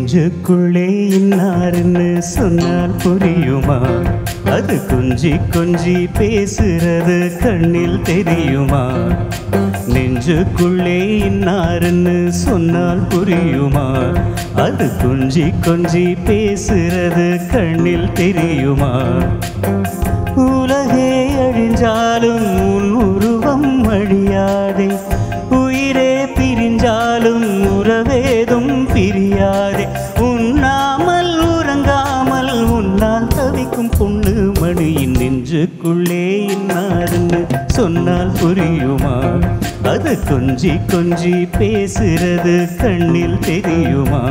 நெஞ்சுக்குள்ளே இன்னாருன்னு சொன்னால் புரியுமா அது கொஞ்சி கொஞ்சி பேசுறது கண்ணில் தெரியுமா நெஞ்சுக்குள்ளே இன்னாருன்னு சொன்னால் புரியுமா அது கொஞ்சி கொஞ்சி பேசுறது கண்ணில் தெரியுமா உலகே அழிஞ்சாலும் உன் உருவம் அழியாதே உயிரே பிரிஞ்சாலும் உறவேதும் பிரியாதே உண்ணாமல் உறங்காமல் உன்னால் தவிக்கும் பொண்ணு மணியின் நெஞ்சுக்குள்ளே இன்னாருன்னு சொன்னால் புரியுமா அது கொஞ்சி கொஞ்சி பேசுறது கண்ணில் தெரியுமா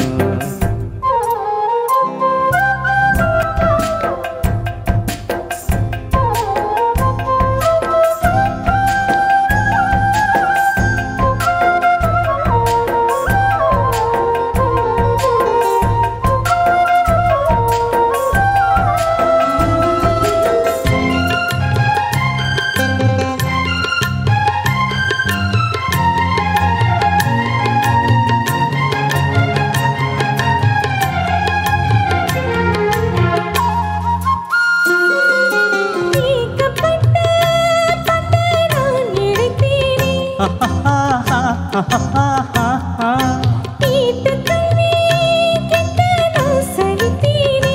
நீக்கப்பட்ட பட்டை நான் எடுத்தேனே ஈட்டு கல்வி கெட்ட நான் சலித்தேனே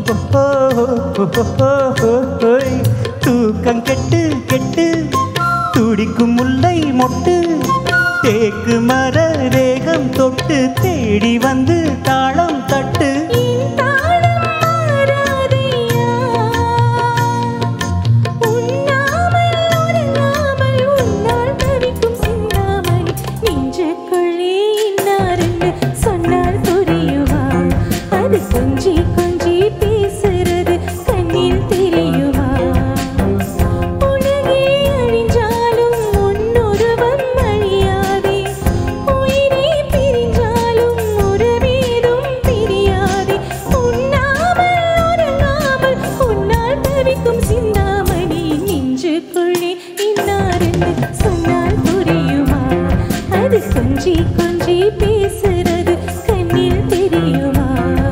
தூக்கம் கெட்டு கெட்டு துடிக்கும் முல்லை மொட்டு தேக்கு மர தேகம் தொட்டு தேடி வந்து தாளம் தட்டு என் தாளம் மாறாதையா உண்ணாமல் உறங்காமல் உன்னால் தவிக்கும் சிந்தாமணி நெஞ்சுக்குள்ளே இன்னாருன்னு சொன்னால் புரியுமா அது கொஞ்சி கொஞ்சி பேசுறது கண்ணில் தெரியுமா உலகே அழிஞ்சாலும் உன்னுருவம் அழியாதே உயிரே பிரிஞ்சாலும் உறவேதும் பிரியாதே உண்ணாமல் உறங்காமல் உன்னால் தவிக்கும் சிந்தாமணி நெஞ்சுக்குள்ளே இன்னாருன்னு சொன்னால் புரியுமா அது கொஞ்சி கொஞ்சி பேசுறது கண்ணில் தெரியுமா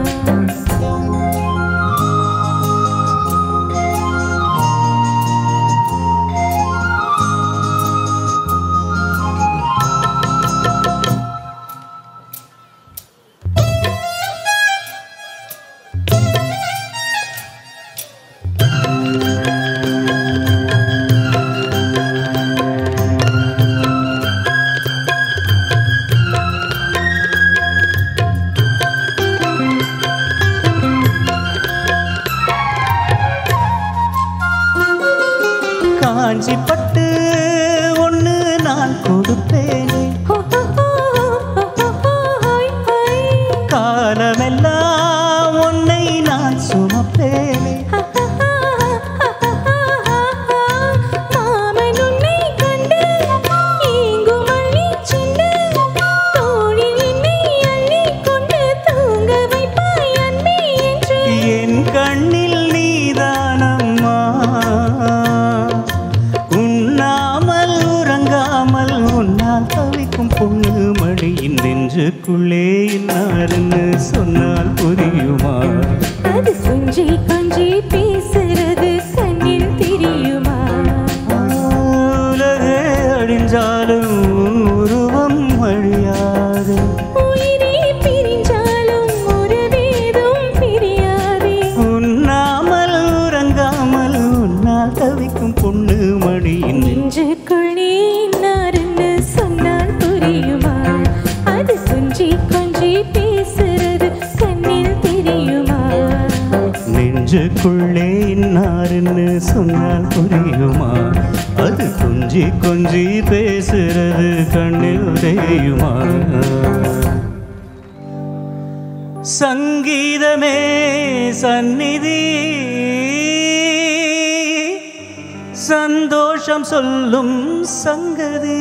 காஞ்சி பட்டு ஒன்று நான் கொடுப்பேனே காலமெல்லாம் உன்னை நான் சுமப்பேனே மாமன் உன்னை கண்டு ஏங்கும் அள்ளிச் சென்று தோளில் என்னை அள்ளிக் கொண்டு தூங்க வைப்பாய் அன்பே என்று என் கண்ணில் நீதானம்மா உண்ணாமல் உறங்காமல் உன்னால் தவிக்கும் பொண்ணு மடியின் நெஞ்சுக்குள்ளே இன்னாருன்னு சொன்னால் புரியுமா அது கொஞ்சி கொஞ்சி பேசுறது கண்ணில் தெரியுமா உலகே அழிஞ்சாலும் உன் உருவம் அழியாது உயிரே பிரிஞ்சாலும் உறவேதும் பிரியாதே உண்ணாமல் உறங்காமல் உன்னால் தவிக்கும் பொண்ணு மடியின் நெஞ்சுக்குள்ளே இன்னாருன்னு சொன்னால் புரியுமா அது கொஞ்சி கொஞ்சி பேசுறது கண்ணில் தெரியுமா நெஞ்சுக்குள்ளே இன்னாருன்னு சொன்னால் புரியுமா அது கொஞ்சி கொஞ்சி பேசுறது கண்ணில் தெரியுமா சங்கீதமே சந்நிதி சந்தோஷம் சொல்லும் சங்கதி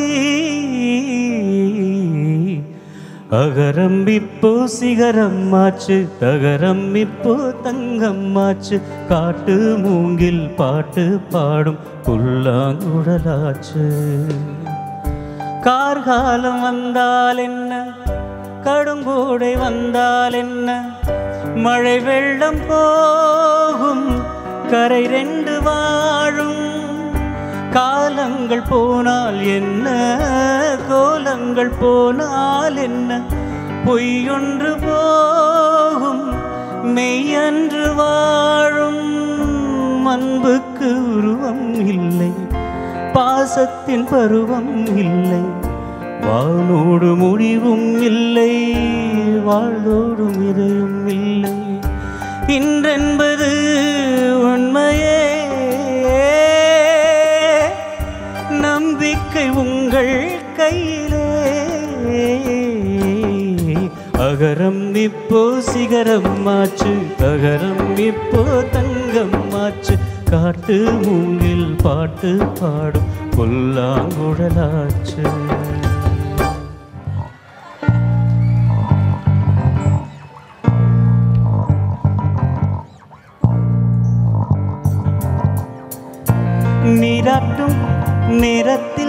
அகரம் இப்போ சிகரம் ஆச்சு தகரம் இப்போ தங்கம் ஆச்சு காட்டு மூங்கில் பாட்டு பாடும் புல்லாங்குழலாச்சு கார்காலம் வந்தால் என்ன கடுங்கோடை வந்தால் என்ன மழை வெள்ளம் போகும் கரை ரெண்டு வாழும் காலங்கள் போனால் என்ன கோலங்கள் போனால் என்ன பொய்யொன்று போகும் மெய்யன்று வாழும் அன்புக்கு உருவம் இல்லை பாசத்தின் பருவம் இல்லை வானோடு முடிவும் இல்லை வாழ்தோடும் இதையும் இல்லை இன்றென்பது உண்மையே நம்பிக்கை உங்கள் கையிலே அகரம் இப்போ சிகரம் மாச்சு தகரம் இப்போ தங்கம் மாச்சு காட்டு மூங்கில் பாட்டு பாடும் புல்லாங்குழலாச்சு நீராட்டும் நேரத்தில்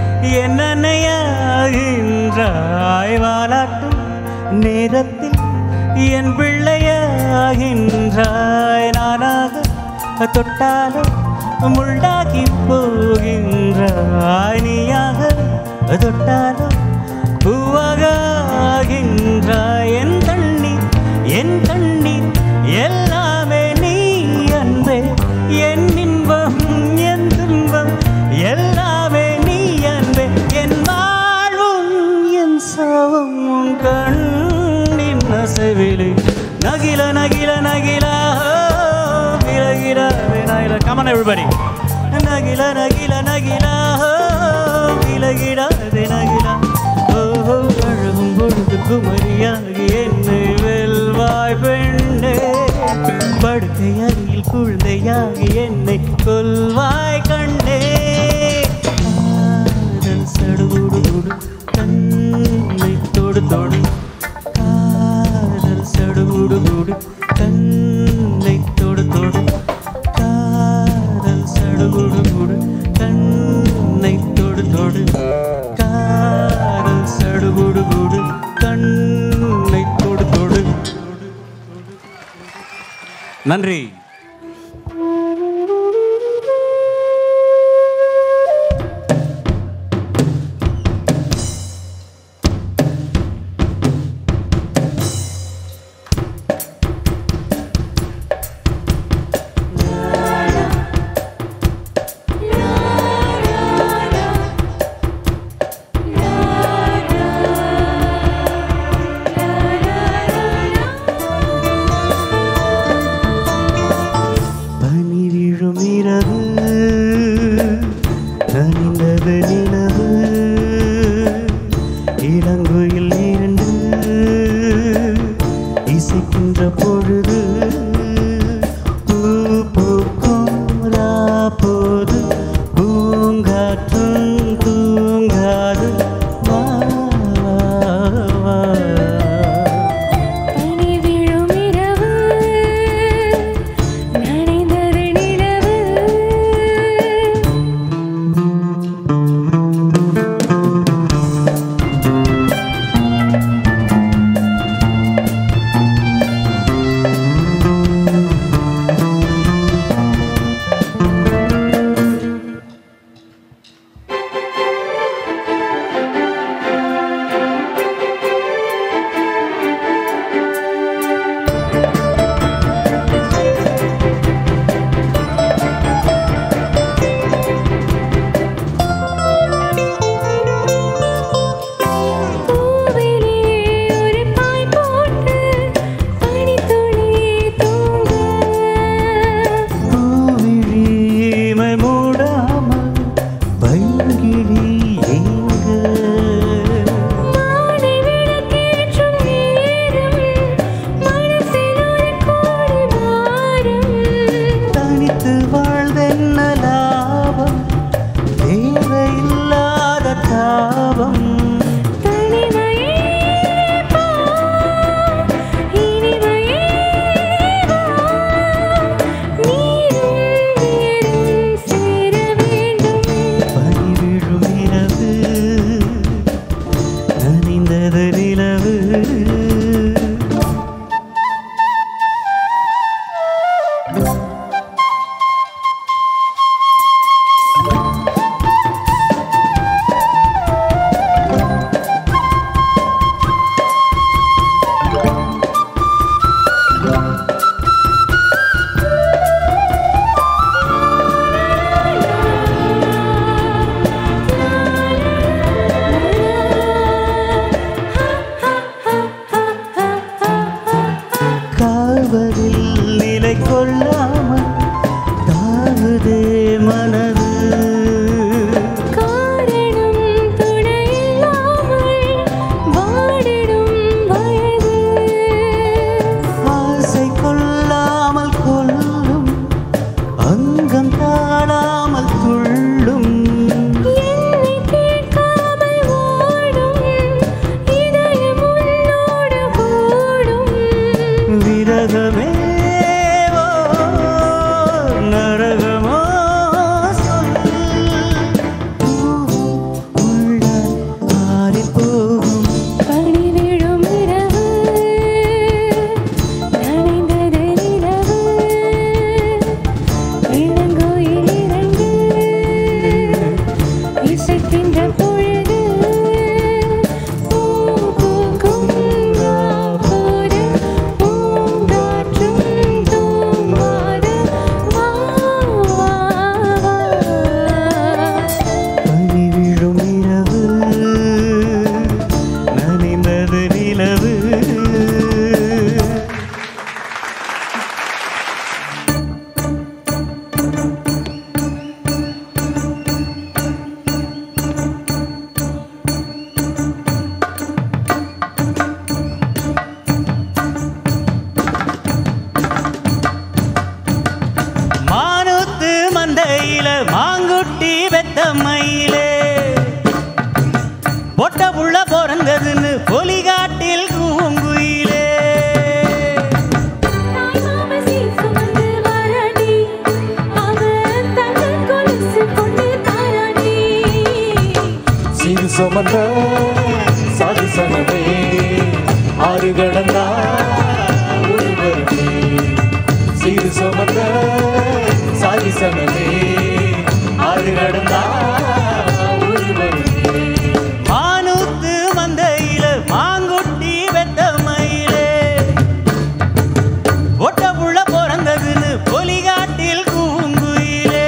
என்னையாகின்றாய் வாலாட்டும் நேரத்தில் என் பிள்ளையாகின்றாய் நானாக தொட்டாலும் முள்ளாகி போகின்றாய் நீயாக தொட்டாலும் பூவாக ஆகின்றாய் என் தண்ணீர் என் கண்ணீர் எல்லாமே நீ அன்பே என் இன்பம் என் துன்பம் எல்லாமே நீ அன்பே என் வாழ்வும் என் சாவும் உன் கண்ணின் அசைவிலே நகில நகில நகில விலகில வினாயில கமன் எவ்ரிபடி நகில நகில நகில விலகிட வினகில ஓஹோ அழகும் பொழுது குமரியாகி என்னை வெல்வாய் பெண்ணே படுக்கை அருகில் குழந்தையாகி என்னை கொல்வாய் கண்ணே காதல் சடுகுடு கண்ணை தொடு தொடு காதல் சடுகுடு கண்ணை தொடு தொடு காதல் சடுகுடு கண்ணை தொடு தொடு காதல் சடுகுடு கண்ணை தொடு தொடு நன்றி La la la la பொட்ட புள்ள பிறந்ததுன்னு பொலிகாட்டில் கூங்குயிலே தாய் மாம சீர் சுமந்து வாராண்டி அவன் தங்க கொலுசு கொண்டு தாராண்டி சீது சுமந்த சாதி சனமே ஆறு கடந்தா ஒருவருமே சீது சுமந்த சாதி சனமே ஆறு கடந்தா ஒருவருமே மானூத்து மந்தையில மாங்குட்டி வெத்த மயிலே பொட்ட புள்ள பிறந்ததுன்னு பொலிகாட்டில் கூங்குயிலே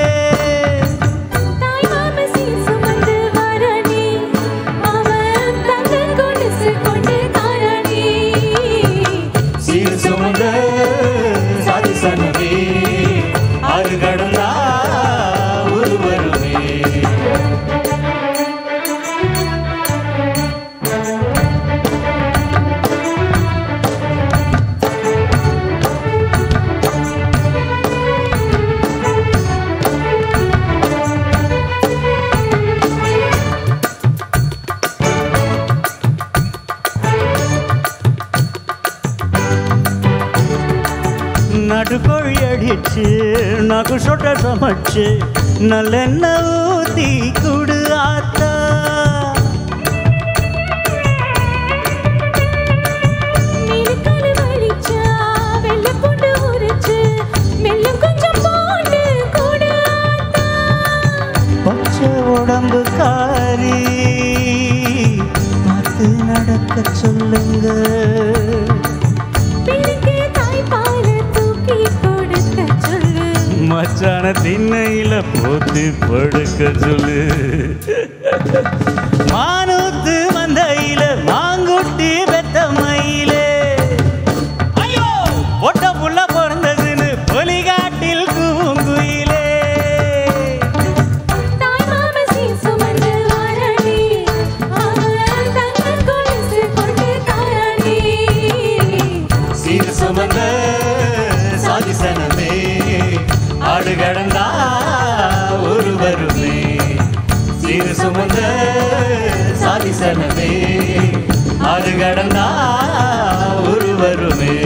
தாய் மாம சீர் சுமந்து வாராண்டி அவன் தங்க கொலுசு கொண்டு தாராண்டி சீது சுமந்த சாதி சனமே ஆறு கடந்தா ஒருவருமே நடுக்கோழி அடிச்சு நகு சொட்ட சமைச்சு நல்லெண்ணெய் ஊத்தி குடு ஆத்தா நீலக்கல் வலிச்சா வெள்ளை பூண்டு உரிச்சு மெல்லம் கொஞ்சம் போட்டு கொடு ஆத்தா. பச்சை உடம்பு காரி பார்த்து நடக்க சொல்லுங்க பிள்ளைக்கு தாய்ப்பாலை தூக்கி கொடுக்க சொல்லு மச்சான திண்ணையில போத்தி படுக்க சொல்லு மானூத்து மந்தையில மாங்குட்டி வெத்த மயிலே ஐயோ ஒட்ட புள்ள பிறந்ததுன்னு பொலிகாட்டில் கூங்குயிலே தாய் மாம சீர் சுமந்து வாராண்டி அவன் தங்க கொலுசு கொண்டு தாராண்டி சீர் சுமந்த சாதி சனமே ஆடு கடந்தா ஒருவருமே சீர் சுமந்த சாதி சனமே ஆடு கடந்தா ஒருவருமே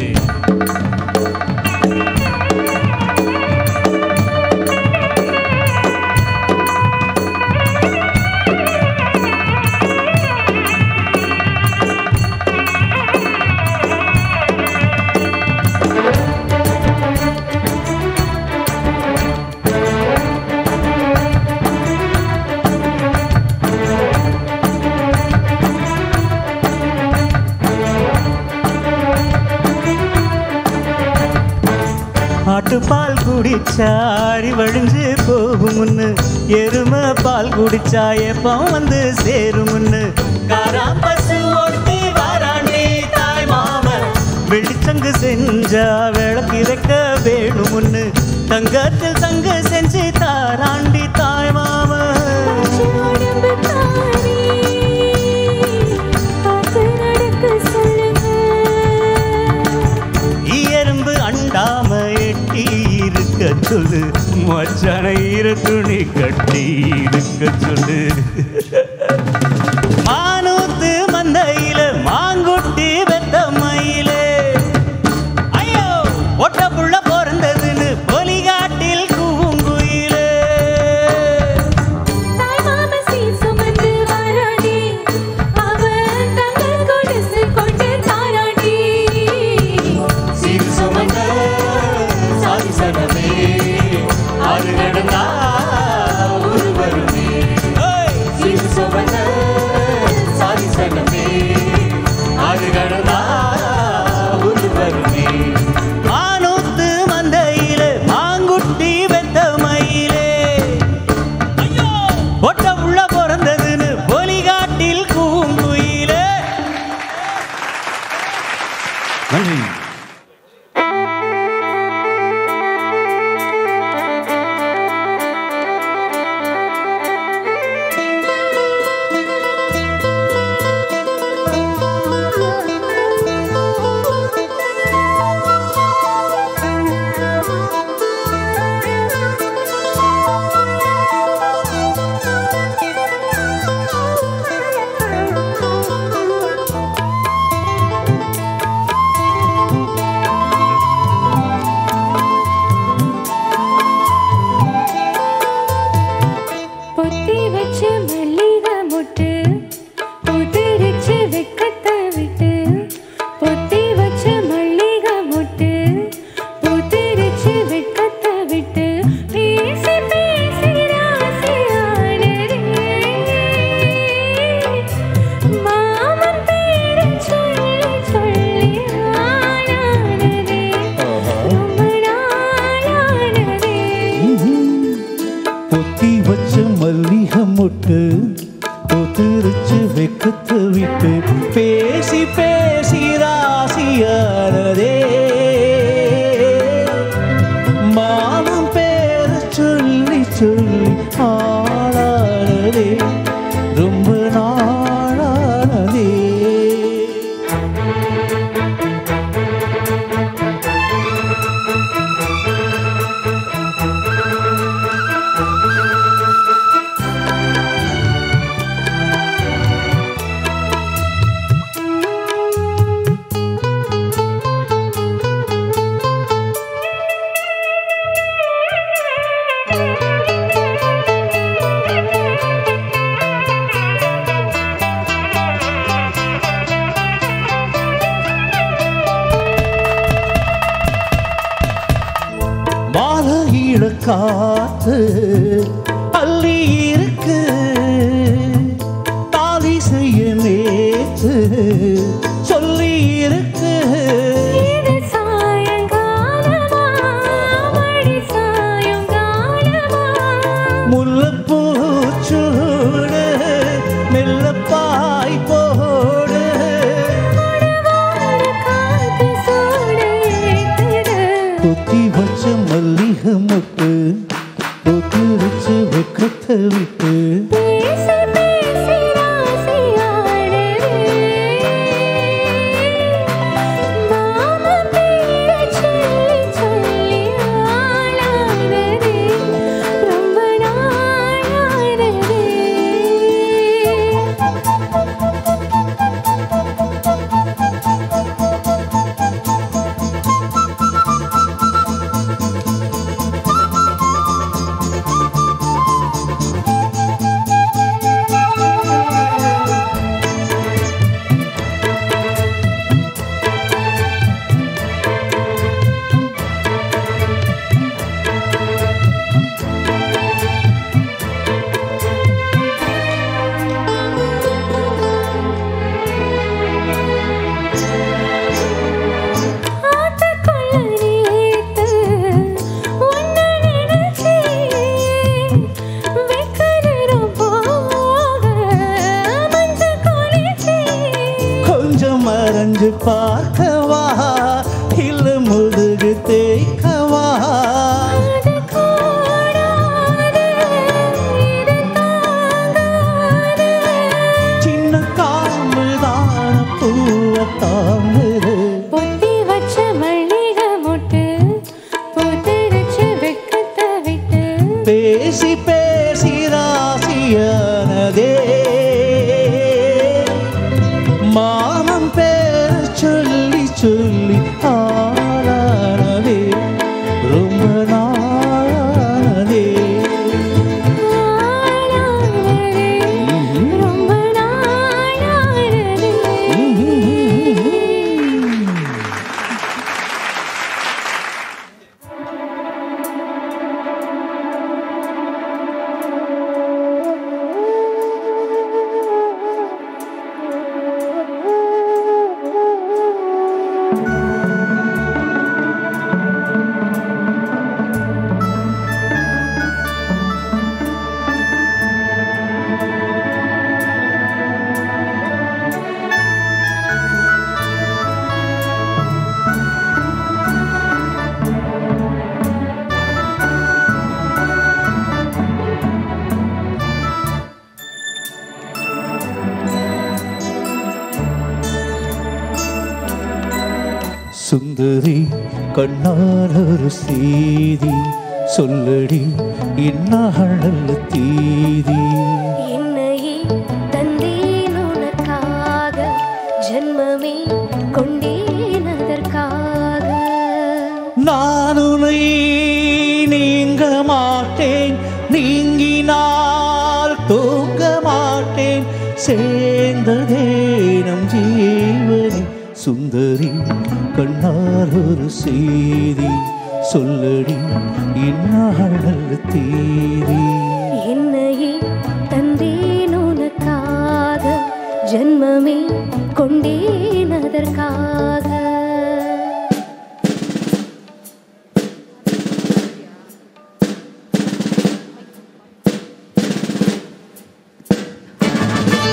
ஆட்டுப்பால் குடிச்சா அடி வழிஞ்சு போகுமுன்னு எருமை பால் குடிச்சா எப்போ வந்து சேருமுன்னு காராம்பசு ஓட்டி வாராண்டி தாய் மாமன் வெளிச்சங்கு செஞ்சா விளக்கு வைக்க வேணுமுன்னு தங்கத்தில் தங்க செஞ்சு தாராண்டி தாய் மாமன் உடம்பு தாரி பார்த்து நடக்க சொல்லுங்க எறும்பு அண்டாம எட்டி இருக்க சொல்லு மச்சான ஈர துணி கட்டி இருக்க சொல்லு மானூத்து மந்தையில மாங்குட்டி வெத்த மயிலே ஐயோ ஒட்ட புள்ள பிறந்ததுன்னு பொலிகாட்டில் கூங்குயிலே தாய் மாம சீர் சுமந்து வாராண்டி அவன் தங்க கொலுசு கொண்டு தாராண்டி சீர் சுமந்த சாதி சனமே ஆடு கடந்தா ஒருவருமே ஓ பூத்திருச்சு வெக்கத்து விட்டு பேசி பேசி ராசியானதே மானம் பேர சொல்லி சொல்லி ஆளானதே ரொம்ப நாளானதே மாலையிட காத்து அள்ளி இருக்கு தாலி செய்ய நேத்து சொல்லி இருக்கு இது சாயங்காலமா மடி சாயங்காலமா முல்லப்பூ சூடு மெல்லப்பாய் போடு மணவாள காத்து சூடேத்துது கொத்தி வச்ச மல்லிகை மொட்டு கொத்தி வச்சு வெக்கத்தை விட்டு பேசி பேசி ராசியானதே மாமா பேர சொல்லி சொல்லி ஆளானதே ரொம்ப நாளானதே ஆத்துக்குள்ள நேத்து உன்னை நினைச்சேன் வெக்க நிறம் போக மஞ்சள் குளிச்சேன் கொஞ்சம் மறைஞ்சு பார்க்கவா இல்ல முதுகு தேய்க்கவா அது கூடாது இது தாங்காது சின்ன காம்புதான பூவ தாங்குது பொத்தி வச்ச மல்லிகை மொட்டு பூத்திருச்சு வெக்கத்தை விட்டு பேசி பேசி ராசியானதே மாமன் பேர சொல்லி சொல்லி ஆளானதே ரொம்ப நாளானதே ஆளானதே ரொம்ப நாளானதே சுந்தரி கண்ணால் ஒரு செய்தி சொல்லடி இன்னாழல் தீதி என்னையே தந்தேன் உனக்காக ஜென்மமே கொண்டேன் அதற்காக நான் உன்னை நீங்க மாட்டேன் நீங்கினால் தூங்க மாட்டேன் சேர்ந்ததே நம் ஜீவனே சுந்தரி கண்ணால் ஒரு செய்தி சொல்லடி இன்னாழல் தீதி என்னையே தந்தேன் உனக்காக ஜென்மமே கொண்டேன் அதற்காக ஆ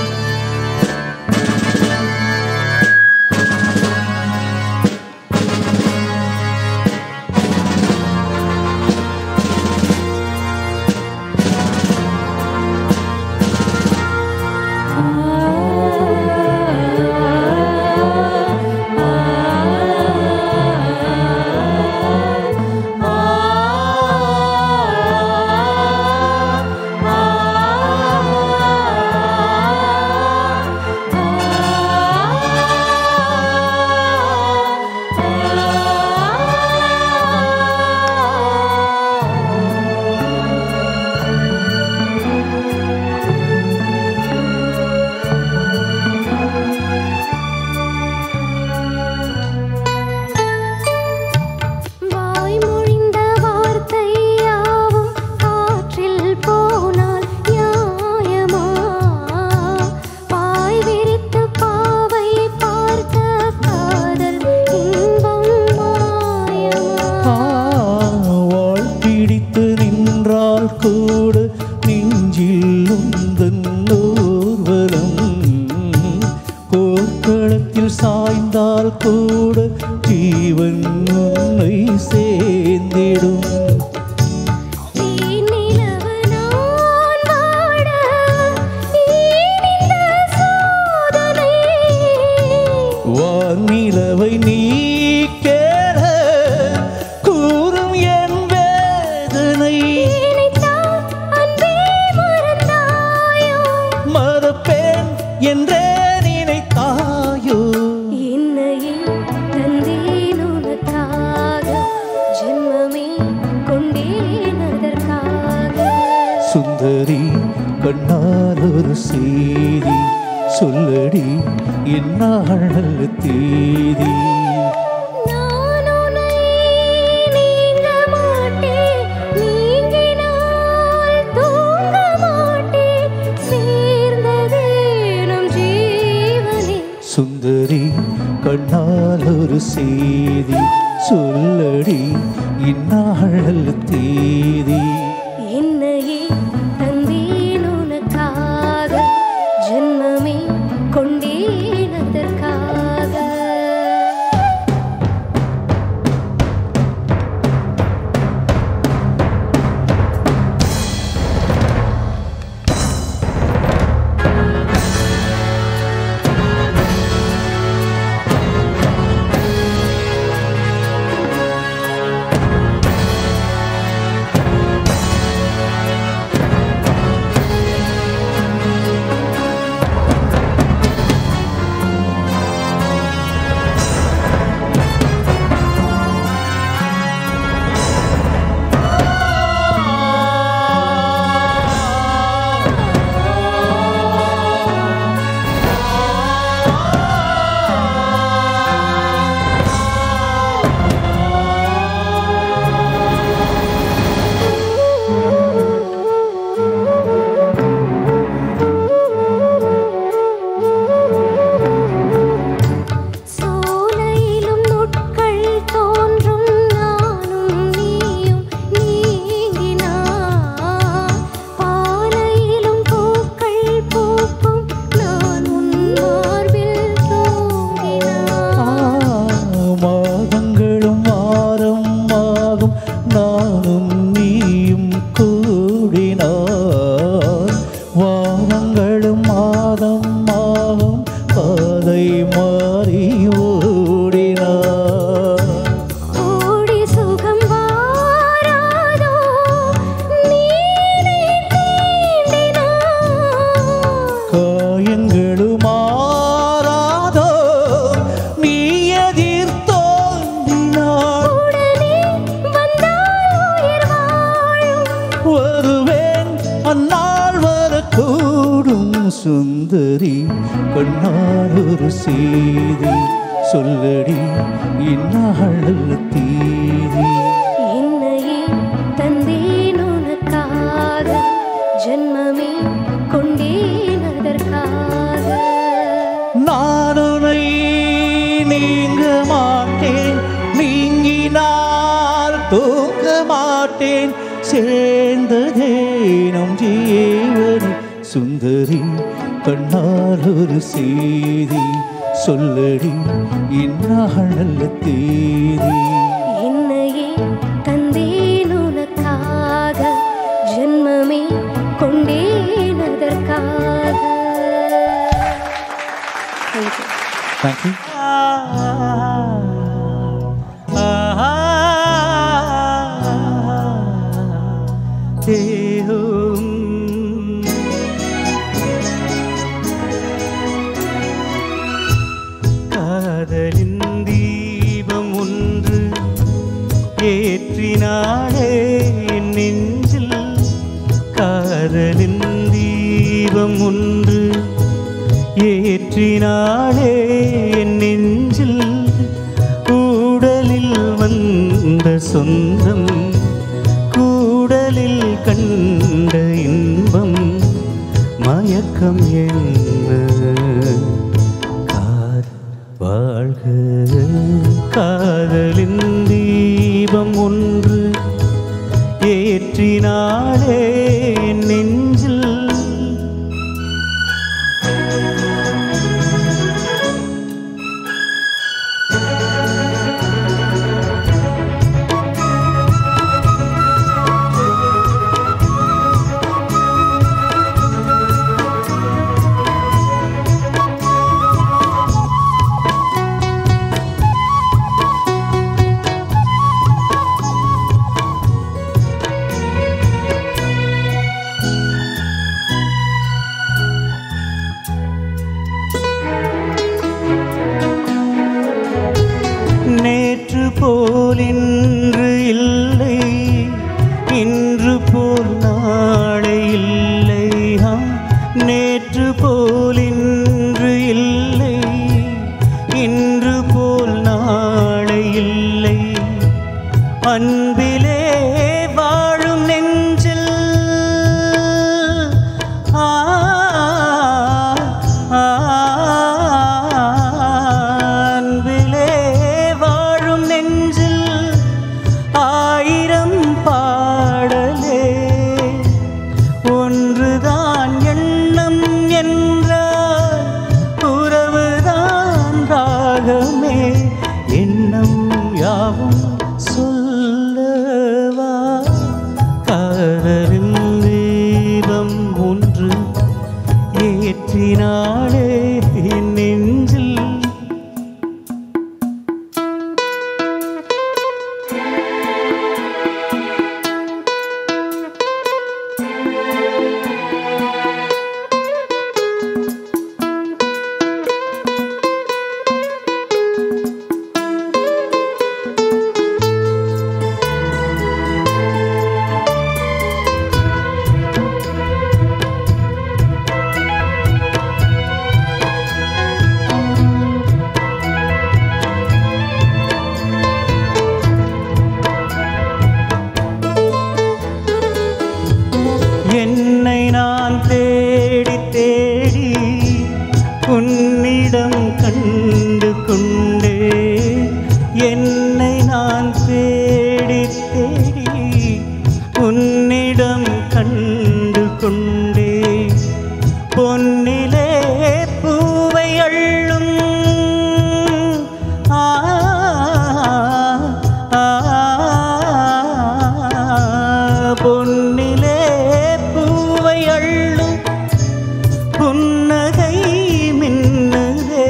சாய்ந்தால் கூட ஜீவன் உன்னை சேர்ந்திடும் தீநிலவு நான் வாட ஈனிந்த சோதனை வானிலவை நீ கேள கூறும் என் வேதனை நினைத்தால் அன்பே மறந்தாயோ மறப்பேன் என்றே நினைத்தாயோ என்னையே தந்தேன் உனக்காக ஜென்மமே கொண்டேன் அதற்காக சுந்தரி கண்ணால் ஒரு செய்தி சொல்லடி என்னாள் தேதி நான் உன்னை நீங்க மாட்டேன் நீங்கினால் தூங்க மாட்டேன் சேர்ந்ததே நம் ஜீவனே சுந்தரி கண்ணால் ஒரு செய்தி சொல்லடி இந்நாள் தேதி என்னையே தந்தேன் உனக்காக ஜென்மமே கொண்டேன் அதற்காக சோலையிலும் முட்கள் தோன்றும் நானும் நீயும் நீங்கினார் பாலையிலும் பூக்கள் பூக்கும் நான் உன் மார்பில் தூங்கினார் மாதங்களும் வாரம் ஆகும் நானும் நீயும் கூடினார் வாரங்களும் மாதம் ஆகும் பாதை மாறி ஓடினார் ஓடி சுகம் வாராதோ நீனை தீண்டினார் காயங்களும் மாறாதோ நீ எதிர்த்தோன்றினார் உடனே வந்தால் உயிர் வாழும் வருவேன் அந்நாள் வரக்கூடும் சுந்தரி கண்ணால் ஒரு செய்தி சொல்லடி இந்நாள் தீதி என்னையே தந்தேன் உனக்காக ஜென்மமே கொண்டேன் அதற்காக நானுனை நீங்க மாட்டேன் நீங்கினால் தூக்க மாட்டேன் சேர்ந்ததே நம் ஜீவனி சுந்தரி கண்ணால் ஒரு செய்தி சொல்லடி இந்நாள் தேதி என்னையே தந்தேன் உனக்காக ஜென்மமே கொண்டேன் அதற்காக Thank you. தேங்க்யூ காதலின் தீபம் ஒன்று ஏற்றினாளே என் நெஞ்சில் காதலின் தீபம் ஒன்று ஏற்றினாளே என் நெஞ்சில் கூடலில் வந்த சொந்தம் கூடலில் கண்ட இன்பம் மயக்கம் என்ன காதல் வாழ்க காதலின் தீபம் ஒன்று ஏற்றினாளே என் நெஞ்சில் உன்னிடம் கண்டு கொண்டே என்னை நான் தேடி தேடி உன்னிடம் கண்டு கொண்டே பொன்னிலே பூவை அள்ளும் ஆ, ஆ, பொன்னிலே பூவை அள்ளும் புன்னகை மின்னுதே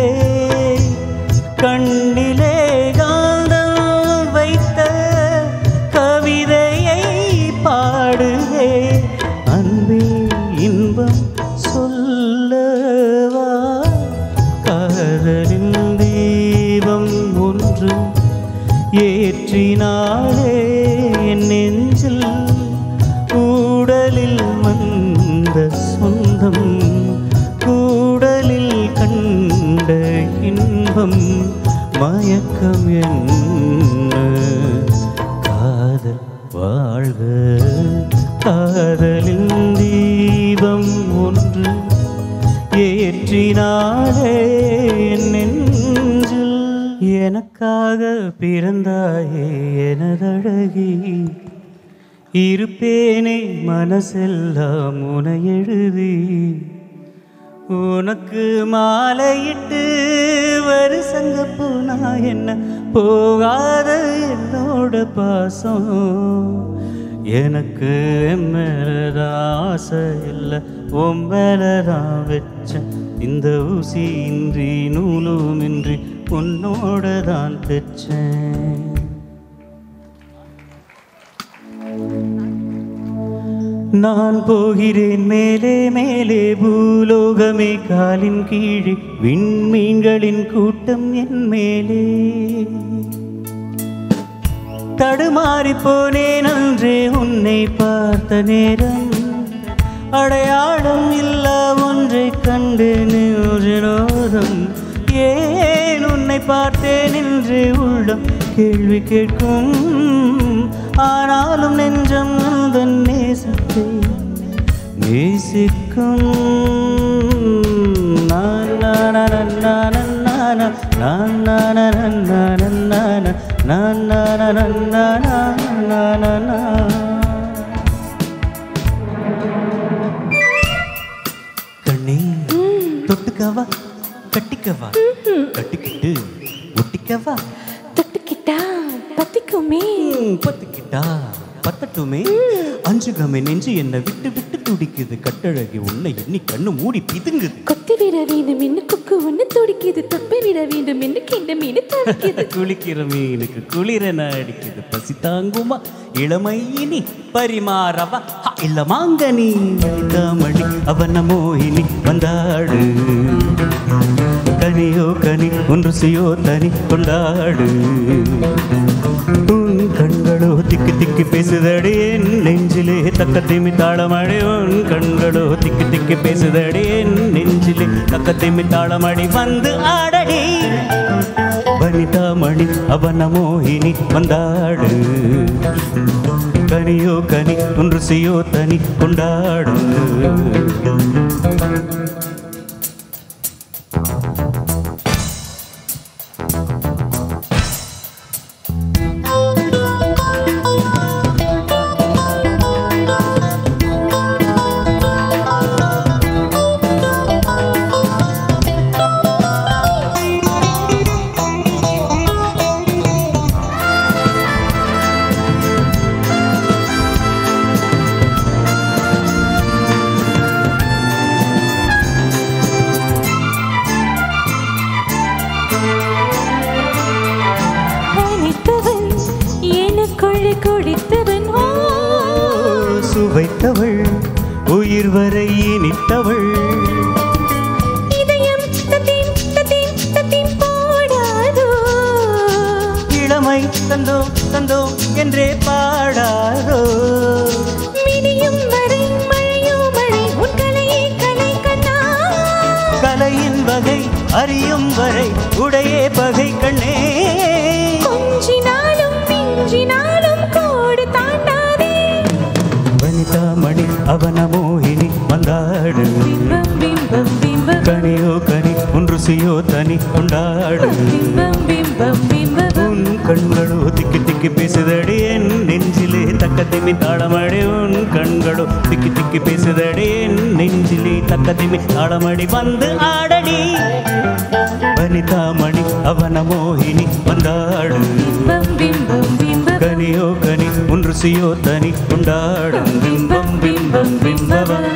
கண்ணிலே காந்தம் வைத்த கவிதையை பாடுதே அன்பே இன்பம் சொல்லவா காதலின் தீபம் ஒன்று ஏற்றினாலே என் நெஞ்சில் கூடலில் வந்த சொந்தம் கூடலில் கண்ட இன்பம் மயக்கம் என்ன காதல் வாழ்க காதலின் தீபம் ஒன்று ஏற்றினாலே என் நெஞ்சில் எனக்காக பிறந்தாயே எனதழகி இருப்பேனே மனசெல்லாம் உன எழுதி உனக்கு மாலையிட்டு வருஷங்க போனா என்ன போகாத என்னோட பாசம் எனக்கு என் மேலதான் ஆசை இல்லை உன் மேலதான் வச்சேன் இந்த ஊசி இன்றி நூலும் இன்றி உன்னோட தான் பெற்றேன் நான் போகிறேன் மேலே மேலே பூலோகமே காலின் கீழே விண்மீன்களின் கூட்டம் என் மேலே தடுமாறி போனேன் அன்றே உன்னை பார்த்த நேரம் அடையாளம் இல்ல ஒன்றை கண்டு நின்றோரம் ஏன் உன்னை பார்த்தேன் என்று உள்ளம் கேள்வி கேட்கும் ஆனாலும் நெஞ்சம் அந்த நேசத்தை நேசிக்கும் நான் நான் நான் நான் நான் நான் நான் நான் நான் நான் நான் நான் நான் கண்ணே தொட்டுக்கவா கட்டிக்கவா கட்டிக்கிட்டு ஒட்டிக்கவா தொட்டுக்கிட்டா பத்திக்குமே ம், பத்துக்கிட்டா பத்தட்டுமே அஞ்சுகமே நெஞ்சு என்ன விட்டு விட்டு துடிக்குது கட்டழகி உன்னை எண்ணி கண்ணு மூடி பிதுங்குது கொத்தி விட வேண்டும் என்று கொக்கு ஒன்று துடிக்குது தொப்பை விட வேண்டும் என்று கிண்ட மீன் துடிக்குது குளிக்கிற மீனுக்கு குளிர அடிக்குது பசி தாங்குமா இளமை இனி பரிமாறவா ஹ, இல்ல மாங்கனி தாமணி அவன மோகினி வந்தாடு கனியோ கனி ஒன்று சியோ தனி கொண்டாடு உன் கண்களோ திக்கு திக்கு பேசுதடி என் நெஞ்சிலே தக்க திமி தாளமடி உன் கண்களோ திக்கு திக்கு பேசுதடி என் நெஞ்சிலே தக்க திமி தாளமடி வந்து ஆடடி வனிதா மணி அவன மோகினி வந்தாடு கனியோ கனி ஒன்று சியோ தனி கொண்டாடு அனைத்தவன் எனக்குள் குடித்தவன் ஓ சுவைத்தவள் உயிர் வரை இனித்தவள் இதயம் தத்தீம் தத்தீம் தத்தீம் போடாதோ இளமை தந்தோ தந்தோ என்றே பாடாதோ மினியும் வரை மழையோ மழை உன் கலையே கலை கண்ணா கலையின் வகை அறியும் வரை உடையே பகை கண்ணே கொஞ்சினாலும் மிஞ்சினாலும் கோடு தாண்டாதே வனிதா மணி அவன மோகினி வந்தாடு பிம்பம் பிம்பம் பிம்பம் கனியோ கனி உன் ருசியோ தனி கொண்டாடு பிம்பம் பிம்பம் பிம்பம் உன் கண்களோ திக்கி திக்கி பேசுதடி என் நெஞ்சிலே தக்க திமி தாளமடி உன் கண்களோ திக்கி திக்கி பேசுதடி என் நெஞ்சிலே தக்க திமி தாளமடி வந்து ஆடடி வனிதாமணி அவன மோகினி வந்தாடு பிம்பம் பிம்பம் பிம்பம் கனியோ கனி உன் ருசியோ தனி கொண்டாடும் பிம்பம் பிம்பம் பிம்பவம்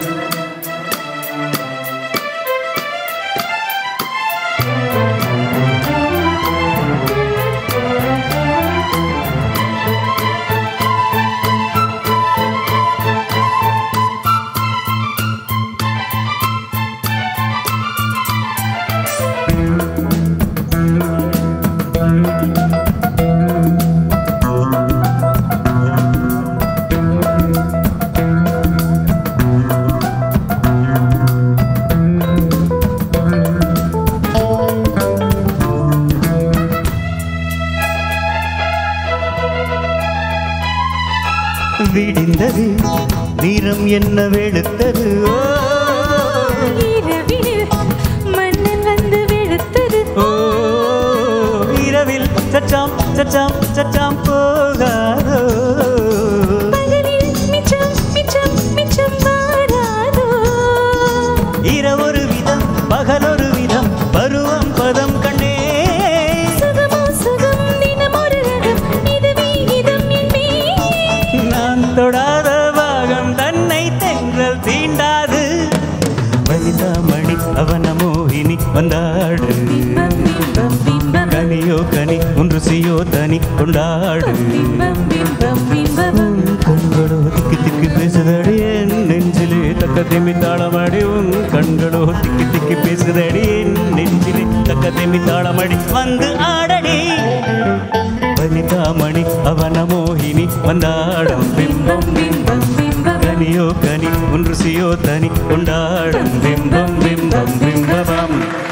விடிந்தது வீரம் என்ன வெளுத்தது ஓ, இரவினில் மன்னன் வந்து வெளுத்தது ஓ இரவில் சச்சாம் சச்சாம் சச்சாம் போகாதோ பகலில் மிச்சம் மிச்சம் மிச்சம் வாராதோ இரவொரு விதம் பகலொரு விதம் பருவம் பதம் கண்ணே சுகமோ சுகம் தினமொரு ரகம் இதுவே இதம் என்பே நான் தொடாத பாகம் தன்னை தென்றல் தீண்டாது வனிதாமணி அவன மோகினி வந்தாடு பிம்பம் பிம்பம் பிம்பம் கனியோ கனி உன் ருசியோ தனி கொண்டாடு பிம்பம் பிம்பம் பிம்பம் உன் கண்களோ திக்கி திக்கி பேசுதடி என் நெஞ்சிலே தக்க திமி தாளமடி உன் கண்களோ திக்கி திக்கி பேசுதடி என் நெஞ்சிலே தக்க திமி தாளமடி வந்து ஆடடி வனிதாமணி அவன மோகினி வந்தாடும் பிம்பம் பிம்பம் பிம்பம் கனியோ கனி உன் ருசியோ தனி கொண்டாடும் பிம்பம் பிம்பம் பிம்பம்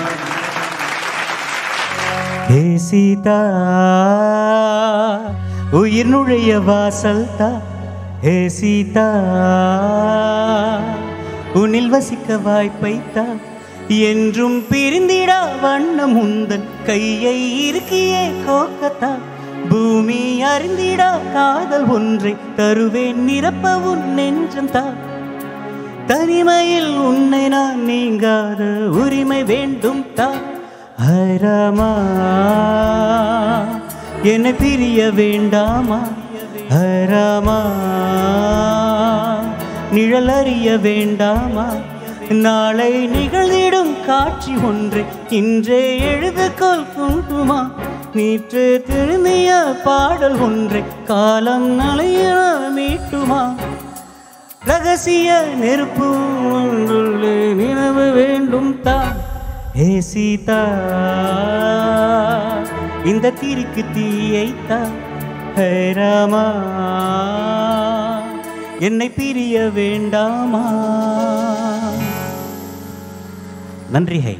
ஹே சீதா உயிர் நுழைய வாசல் தா ஹே சீதா உன்னில் வசிக்க வாய்ப்பை தா என்றும் பிரிந்திடா வண்ணம் உந்தன் கையை இருக்கியே கோக்கத்தா பூமி அறிந்திடா காதல் ஒன்றை தருவேன் நிரப்ப உன் நெஞ்சம் தா தனிமையில் உன்னை நான் நீங்காத உரிமை வேண்டும் தா ஹரமா என்னை பிரிய வேண்டாமா ஹரமா நிழல் அறிய வேண்டாமா நாளை நிகழ்ந்திடும் காட்சி ஒன்றை இன்றே எழுதுகோல் கூட்டுமா நேற்று திரும்பிய பாடல் ஒன்றை காலம் நலைய மீட்டுமா ரகசிய நெருப்பு ஒன்றுள்ளே நினைவு வேண்டும் தான் ஹே சீதா இந்த திரிக்கு தீயைத்தா ஹே ராமா என்னை பிரிய வேண்டாமா நன்றி ஹை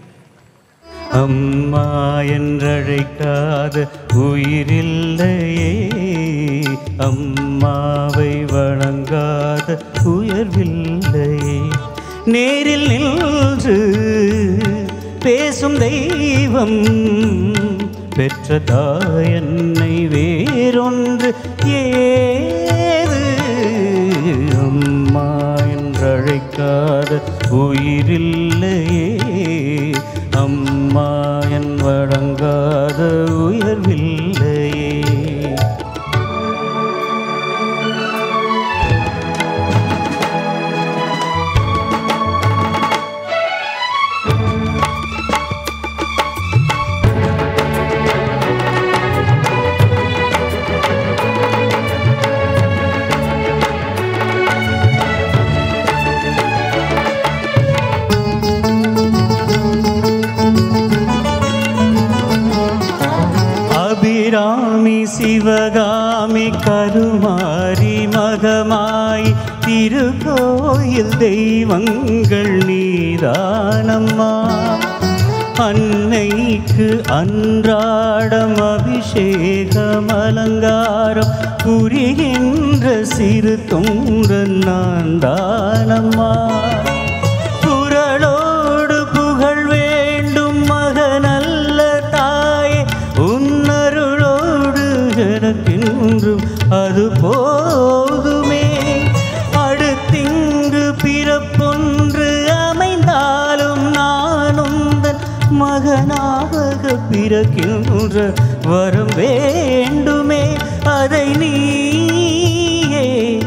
அம்மா என்றழைக்காத உயிரில்லையே அம்மாவை வணங்காத உயர்வில்லையே நேரில் நின்று பேசும் தெய்வம் பெற்ற தாயன்னை வேறொன்று ஏது அம்மா என்றழைக்காத உயிரில்லையே அம்மா என் வழங்காத உயர்வில்லையே அபிராமி சிவகாமி கருமாரி மகமாய் திருக்கோயில் தெய்வங்கள் நீதானம்மா அன்னைக்கு அன்றாடம் அபிஷேகம் அலங்காரம் புரிகின்ற சிறு தொன்றன் நான் தானம்மா குரலோடு புகழ் வேண்டும் மகனாக பிறக்கின்ற வரம் வேண்டுமே அதை நீயே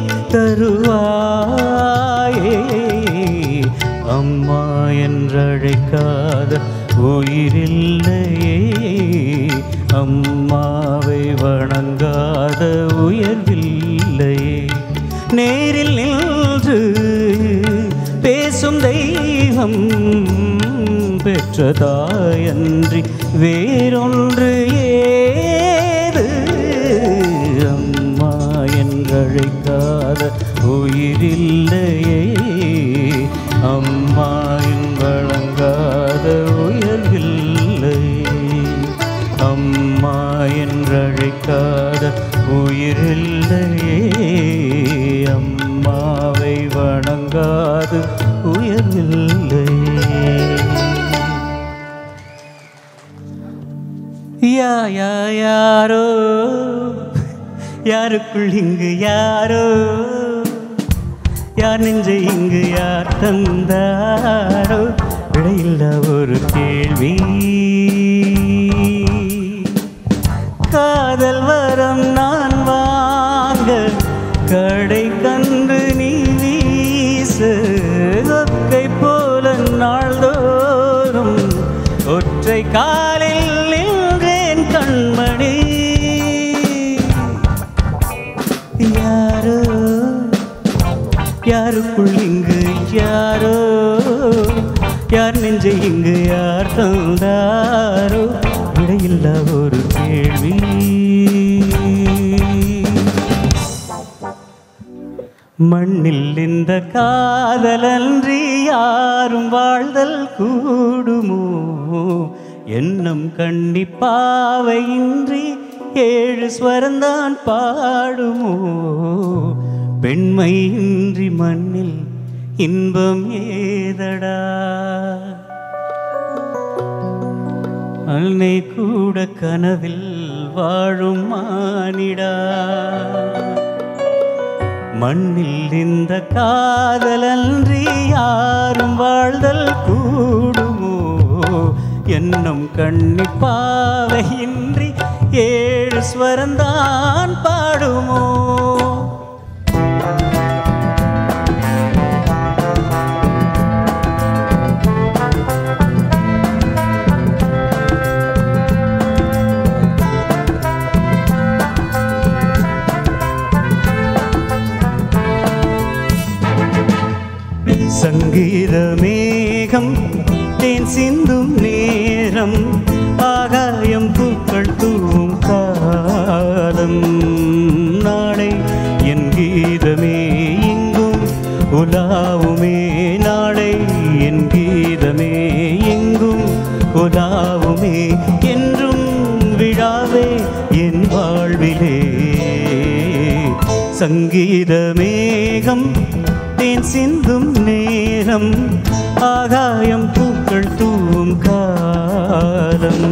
தருவாயே அம்மா என்றழைக்காத உயிரில்லையே அம்மாவை வணங்காத உயர்வில்லையே நேரில் நின்று பேசும் தெய்வம் பெற்றதாயன்றி வேறொன்று ஏது அம்மா என்றழைக்காத உயிரில்லையே அம்மா வழங்காத உயர்வில்லையே அம்மா என்றழைக்காத உயிரில்லையே அம்மாவை வணங்காது உயர்வில்லையே யா யா யாரோ யாருக்குள் இங்கு யாரோ யார் நெஞ்சை இங்கு யார் தந்தாரோ விடையில்லா ஒரு கேள்வி காதல் வரம் நான் வாங்க கடை கண்டு நீ வீச கொக்கை போல நாள்தோறும் ஒற்றை காலில் நின்றேன் கண்மணி யாரோ யாருக்குள் இங்கு யாரோ யார் நெஞ்சை இங்கு யார் தந்தாரோ விடையில்லா ஒரு கேள்வி மண்ணில் இந்த காதலன்றி யாரும் வாழ்தல் கூடுமோ எண்ணம் கண்ணிப்பாவையின்றி ஏழு ஸ்வரந்தான் பாடுமோ பெண்மையின்றி மண்ணில் இன்பம் ஏதடா அன்னை கூட கனவில் வாழும் மானிடா மண்ணில் இந்த காதலன்றி யாரும் வாழ்தல் கூடுமோ என்னும் கண்ணிப்பாவையின்றி ஏழு ஸ்வரந்தான் பாடுமோ சங்கீத மேகம் தேன் சிந்தும் நேரம் ஆகாயம் பூக்கள் தூவும் காலம் நாளை என் கீதமே எங்கும் உலாவுமே நாளை என் கீதமே எங்கும் உலாவுமே என்றும் விழாவே என் வாழ்விலே சங்கீத மேகம் தேன் சிந்தும் நேரம் ஆகாயம் பூக்கள் தூவும் காலம்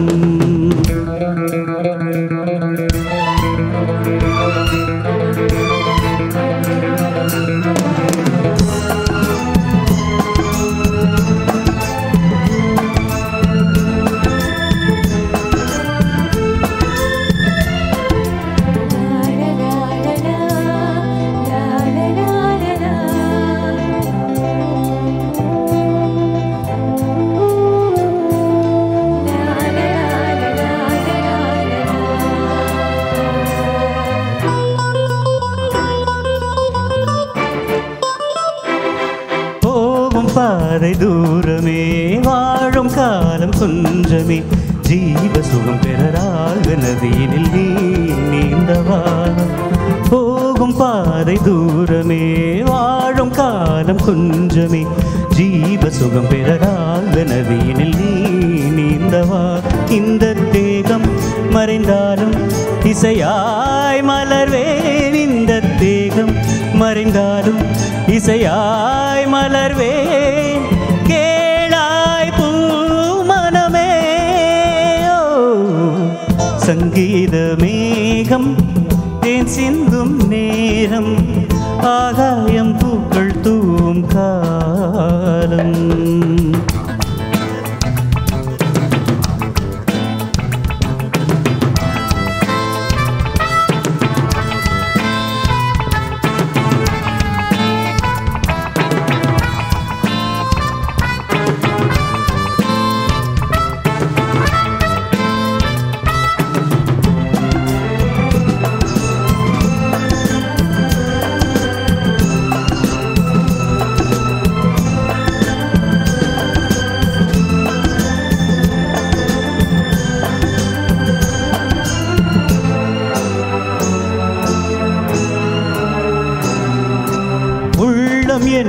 போகும் பாதை தூரமே வாழும் காலம் கொஞ்சமே ஜீவ சுகம் பெறராக நதியினில் நீ நீந்தவா போகும் பாதை தூரமே வாழும் காலம் கொஞ்சமே ஜீவ சுகம் பெறராக நதியினில் நீ நீந்தவா இந்த தேகம் மறைந்தாலும் இசையாய் மலர்வேன் இந்த தேகம் மறைந்தாலும் இசையாய் மலர்வேன் கேளாய் பூ மனமே ஓ, சங்கீத மேகம் தேன் சிந்தும் நேரம் ஆகாயம் பூக்கள் தூவும் காலம்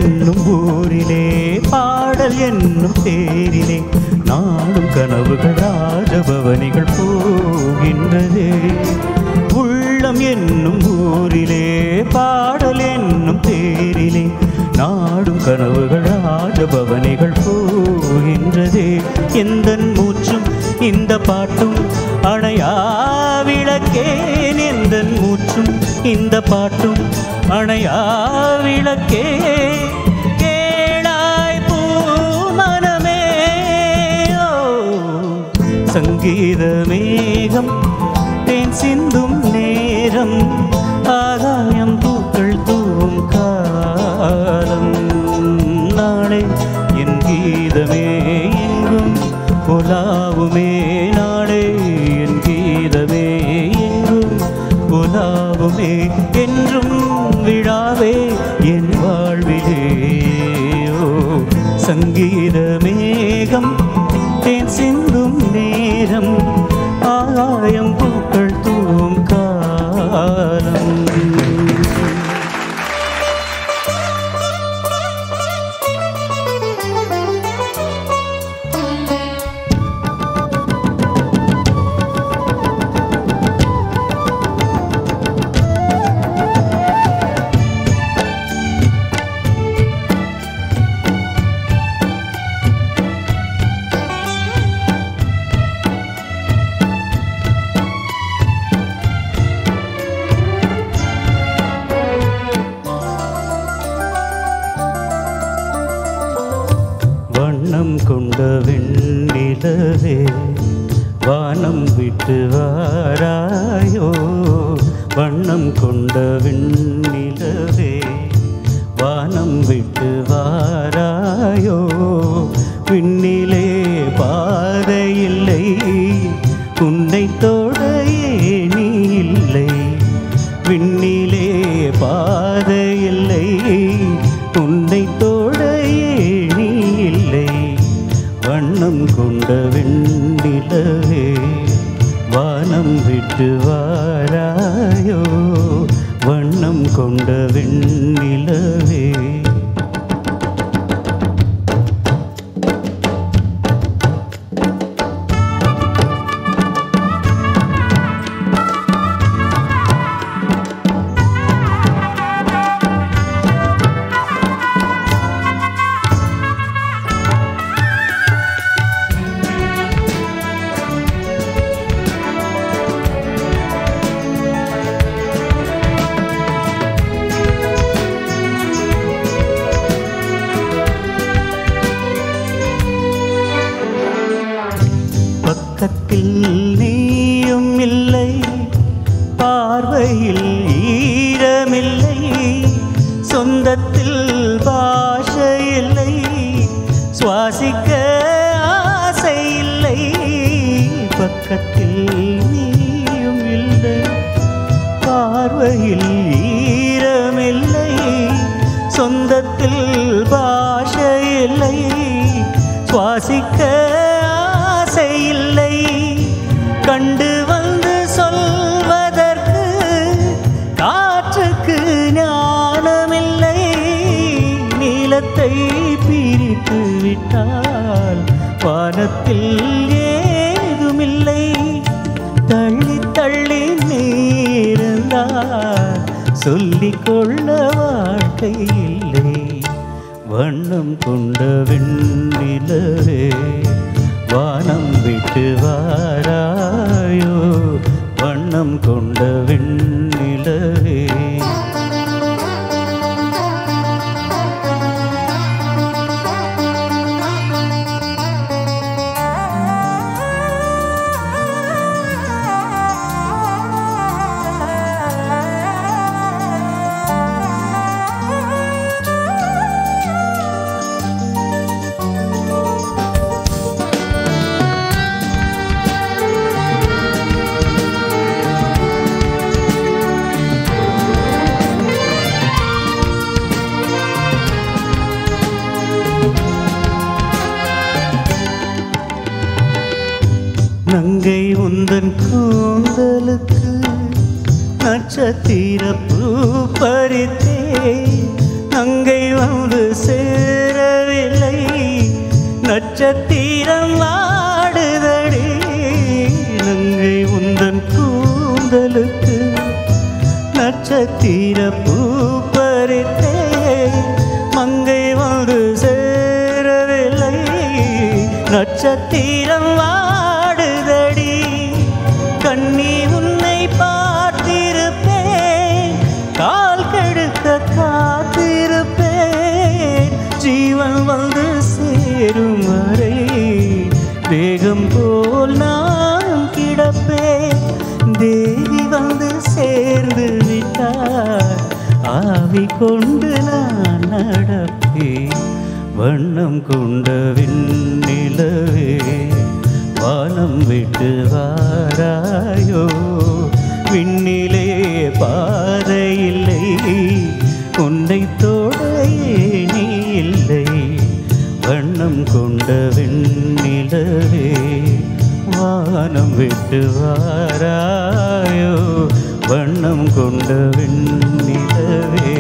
என்னும் ஊரிலே பாடல் என்னும் தேரிலே நாடும் கனவுகள் ராஜபவனிகள் போகின்றதே உள்ளம் என்னும் ஊரிலே பாடல் என்னும் தேரிலே நாடும் கனவுகள் ராஜபவனிகள் போகின்றதே எந்த மூச்சும் இந்த பாட்டும் அணையா விளக்கேன் எந்த மூச்சும் இந்த பாட்டும் அணையா விளக்கே கேளாய் பூமனமே ஓ சங்கீத மேகம் தேன் சிந்தும் நேரம் ஆகாயம் பூக்கள் தூவும் காலம் நாளே என் கீதமே எங்கும் உலாவுமே நாளே என் கீதமே எங்கும் உலாவுமே என்றும் விழாவே என் வாழ்விலே ஓ சங்கீத மேகம் தேன் சிந்தும் நேரம் ஆகாயம் பூக்கள் தூவும் காலம் வண்ணம் கொண்ட வெண்ணிலவே வானம் விட்டு வாராயோ வண்ணம் கொண்ட வெண்ணிலவே வானம் விட்டு வாராயோ விண்ணிலே பாதை இல்லை உன்னை தொட ஏணி இல்லை விண்ணிலே பாதை இல்லை உன்னை தொட ஏணி இல்லை வண்ணம் கொண்ட வெண்ணிலவே வானம் விட்டு வாராயோ வண்ணம் கொண்ட வெண்ணிலவே பக்கத்தில் நீயும் இல்லை பார்வையில் ஈரமில்லை சொந்தத்தில் பாஷை இல்லை சுவாசிக்க ஆசை இல்லை பக்கத்தில் நீயும் இல்லை பார்வையில் ஈரமில்லை சொந்தத்தில் பாஷை இல்லை சுவாசிக்க ஆசை இல்லை கண்டு வந்து சொல்வதற்கு காற்றுக்கு ஞானமில்லை நீளத்தை பிரித்து விட்டால் வானத்தில் ஏதுமில்லை தள்ளி தள்ளி நீருந்தால் சொல்லிக் கொள்ள வாழ்க்கை இல்லை வண்ணம் கொண்ட வெண்ணிலவே வானம் விட்டு வாராயோ வண்ணம் கொண்ட வெண்ணிலவே நங்கை உந்தன் கூந்தலுக்கு நட்சத்திர பூ பறித்தே அங்கை வந்து சேரவில்லை நட்சத்திரம் வாடுதடி நங்கை உந்தன் கூந்தலுக்கு நட்சத்திர பூ பறித்தே மங்கை வந்து சேரவில்லை நட்சத்திரம் வாடுதடி கண்ணி உன்னை பார்த்திருப்பேன் கால் கெடுக்க காத்திருப்பேன் ஜீவன் வந்து சேரும் வரை வேகம் போல் நான் கிடப்பேன் தேவி வந்து சேர்ந்து விட்டார் ஆவி கொண்டு நான் நடப்பேன் வண்ணம் கொண்ட விண்ணிலவே வானம் விட்டு வாராயோ விண்ணிலே பாதை இல்லை உன்னை தோட நீ இல்லை வண்ணம் கொண்ட வெண்ணிலவே வானம் விட்டு வாராயோ வண்ணம் கொண்ட வெண்ணிலவே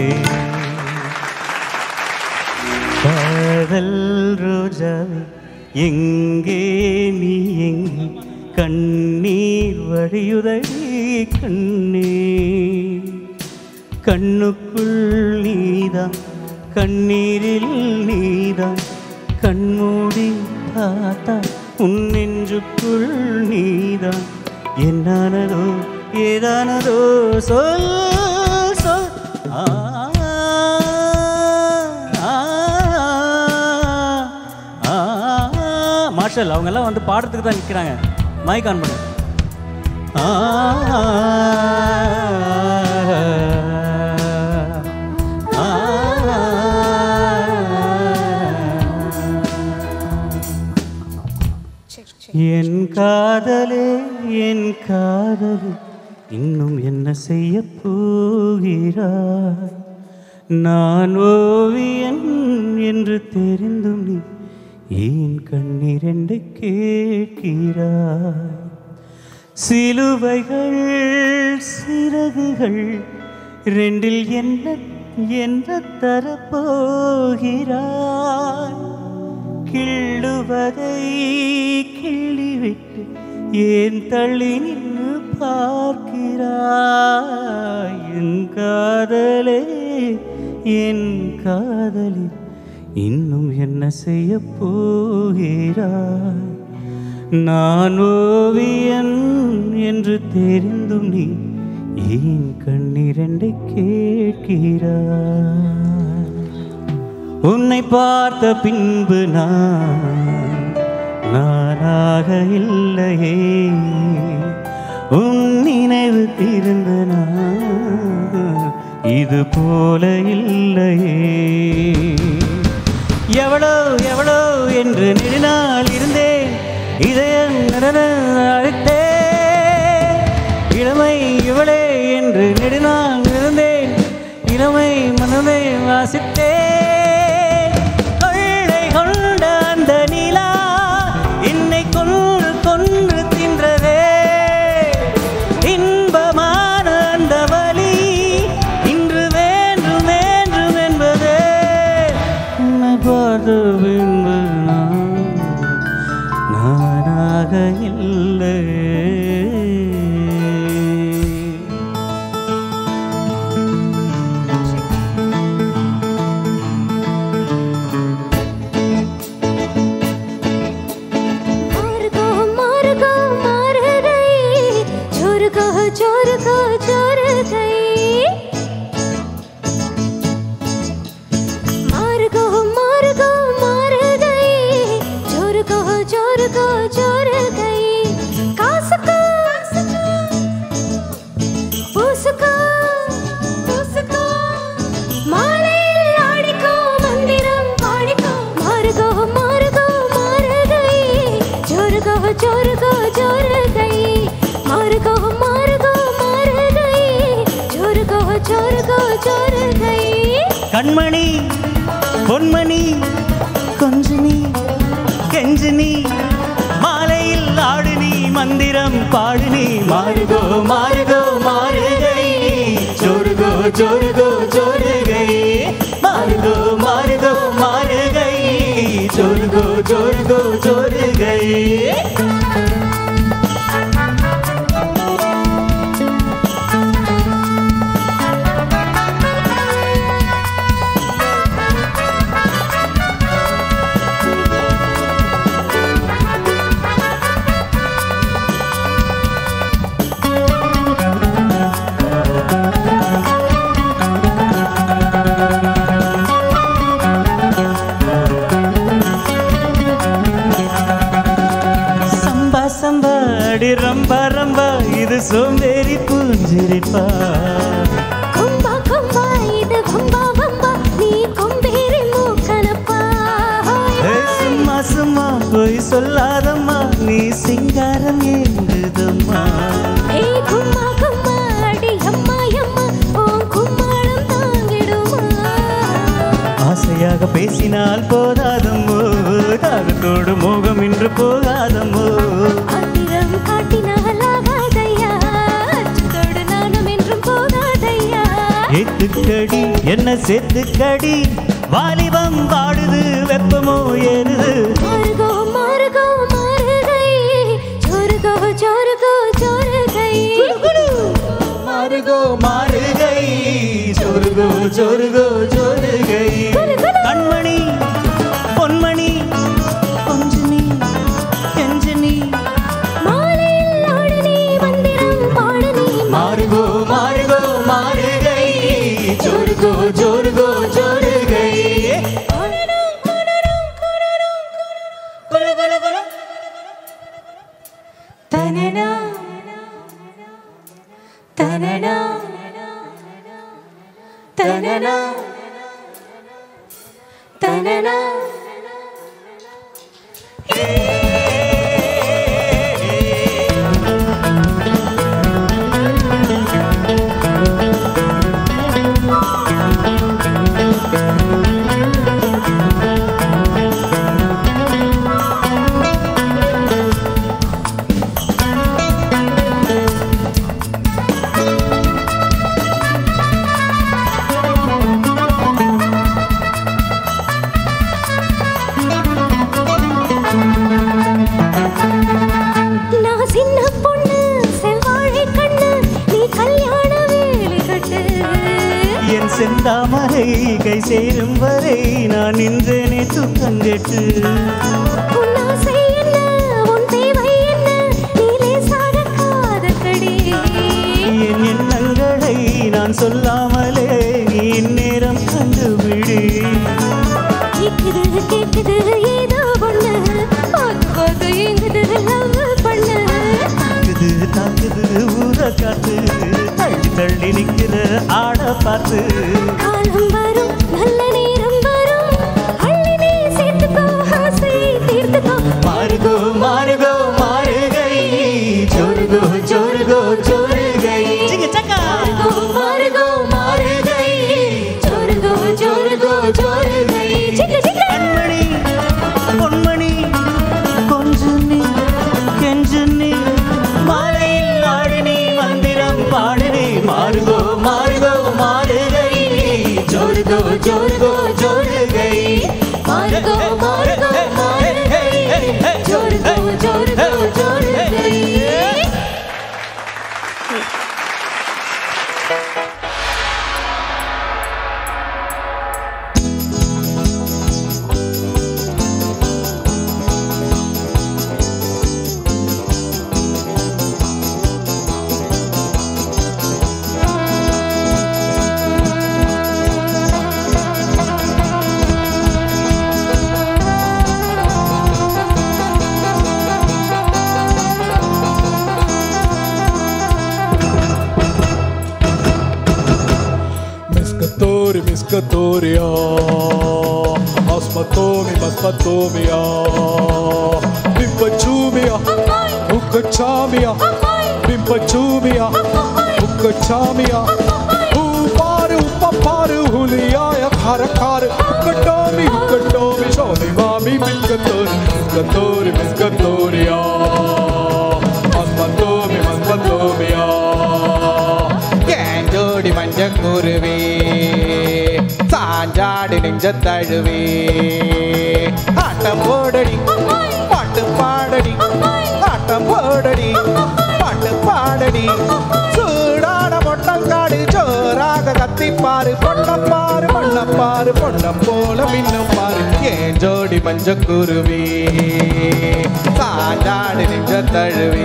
காதல் ரோஜாவே எங்கே நீ எங்கே கண்ணீர் வழியுதடி கண்ணீர் கண்ணுக்குள் நீதான் கண்ணீரில் நீதான் கண்மூடி பார்த்தா உன் நெஞ்சுக்குள் நீதான் என்னானதோ ஏதானதோ சொல் சொல் ஆ, ஆ, ஆ, ஆ. மார்ஷல் அவங்கெல்லாம் வந்து பாடுறதுக்கு தான் நிற்கிறாங்க மைக் ஆன் பண்ணு ஆ, ஆ, என் காதலே என் காதலே இன்னும் என்ன செய்ய போகிறாய் நான் ஓவியன் என்று தெரிந்தும் நீ ஏன் கண்ணீரென்று கேட்கிறாய் சிலுவைகள் சிறகுகள் ரெண்டில் என்ன என்ன தரப்போகிறாய் கிள்ளுவதை கிள்ளிவிட்டு ஏன் தள்ளி நின்று பார்க்கிறாய் என் காதலே என் காதலே இன்னும் என்ன செய்ய போகிறாய் நான் ஓவியன் என்று தெரிந்தும் நீ ஏன் கண்ணிரண்டை கேட்கிறாய் உன்னை பார்த்த பின்பு நான் நானாக இல்லையே உன் நினைவு தீர்ந்த நான் இது போல இல்லையே எவ்வளோ எவ்வளோ என்று நெடுநாள் இருந்தேன் இதயம் நடன அழைத்தே இளமை இவளே என்று நெடுநாள் இருந்தேன் இளமை மனதை வாசித்தேன் கொள்ளை கொண்ட அந்த நிலா என்னை கொன்று கொன்று தின்றதே இன்பமான அந்த வலி இன்று வேண்டும் வேண்டும் என்பதே உன்னை பார்த்த பின்பு நான் நானாக இல்லை मार को मार को मार गई चोर को चोर को चोर गई मार को मार को मार गई चोर को चोर को चोर गई कास को उसको उसको மாலையில் ஆடிக்கோ மந்திரம் பாடிக்கோ மாறுகோ மாறுகோ மாறு கை ஜோருகோ ஜோருகோ ஜோரு கை மாறுகோ மாறுகோ மாறு கை ஜோருகோ ஜோருகோ ஜோரு கை கண்மணி பொன்மணி கொஞ்சினி கெஞ்சினி மாலையில் ஆடு நீ மந்திரம் பாடு நீ மாறுகோ மாறுகோ மாறுகை ஜோருகோ ஜோருகோ ஜோருகை மாறு மாறுகோ மாறுகோ மாறுகை ஜோருகோ ஜோருகோ ஜோருகை சம்பா சம்பா அடி ரம்பா ரம்பா இது சோம்பேறி பூஞ்சிரிப்பா கொம்பா கொம்பா இது வம்பா வம்பா நீ கொம்பேறி மூக்கனப்பா ஏ, சும்மா சும்மா போய் சொல்லாதம்மா நீ சிங்காரம் ஏங்குதம்மா ஏய் கும்மா கும்மா அடி அம்மா அம்மா உன் கும்மாளம் தாங்கிடுமா ஆசையாக பேசினால் போதாதம்மோ தாகத்தோடு மோகம் இன்று போகாதம்மோ ஆத்திரம் காட்டினால் ஆகாதையா அச்சத்தோடு நானும் என்றும் போகாதையா ஏத்துக்கடி என்ன சேர்த்துக்கடி வாலிபம் பாடுது வெப்பமோ ஏறுது மாறுகோ மாறுகோ மாறுகை ஜோருகோ ஜோருகோ ஜோருகை மாறுகோ மாறுகை ஜோருகோ ஜோருகோ ஜோருகை கண்மணி பொன்மணி கொஞ்சனி கெஞ்சனி மாலையில் ஆடு நீ மந்திரம் பாடு நீ மாறுகோ மாறுகோ மாறுகை ஜோருகோ ஜோருகோ ஜோருகை குலு குலு குலு தனனா தனனா தனனா தனனா நான் சின்ன பொண்ணு செவ்வாழை கண்ணு நீ கல்யாண வேலை கட்டு என் செந்தாமரை கை சேரும் வரை நான் நின்றேனே துக்கங்கெட்டு உன் ஆசை என்ன உன் தேவை என்ன நீ லேசாக காதக்கடி என் எண்ணங்களை நான் சொல்லாமலே நீ இந்நேரம் கண்டுபிடி கேக்குது கேக்குது ஏதோ ஒண்ணு பார்த்து பார்த்து எங்குது லவ் பண்ணு தாக்குது தாக்குது ஊற காத்து தள்ளி தள்ளி நிக்கிற ஆட பார்த்து காலம் வரும் நல்ல நேரம் வரும் அள்ளி நீ சேர்த்துக்கோ ஆசை தீர்த்துக்கோ மாறுகோ மாறுகோ மாறுகை ஜோருகோ ஜோருகோ ஜோருகை மாறுகோ மாறுகோ மாறுகை ஜோருகோ ஜோருகோ ஜோருகை சிக்கு சிக்கு கண்மணி பொன்மணி கொஞ்சுனி கெஞ்சுனி மாலையில் ஆடினி மந்திரம் பாடினி மாறுகோ மாறுகோ மாறுகை ஜோருகோ ஜோருகோ ஜோருகை மாறுகோ மாறுகோ மாறுகை ஜோருகோ ஜோருகோ ஜோருகை Miscatori, miscatoria. Aspatomi, maspatomia. Bimpachumia. Ukachamia. Bimpachumia. Ukachamia. Uparu, upaparu, huliaya, karakar. Ukatomi, ukatomi, shoni mami, miscatori, miscatori, miscatoria. Aspatomi, maspatomia. கேஞ்சோடி மஞ்சக்குருவி சாஞ்சாடு நெஞ்ச தழுவே ஆட்டம் போடடி பாட்டு பாடடி ஆட்டம் போடடி பாட்டு பாடடி சூடான மொட்டங்காடு ஜோராக கத்திப்பாரு பொண்ணப்பாரு மண்ணப்பாரு பொண்ணம் போல மின்னும் பாரு ஏன் ஜோடி மஞ்ச குருவி சாஞ்சாடு நெஞ்ச தழுவே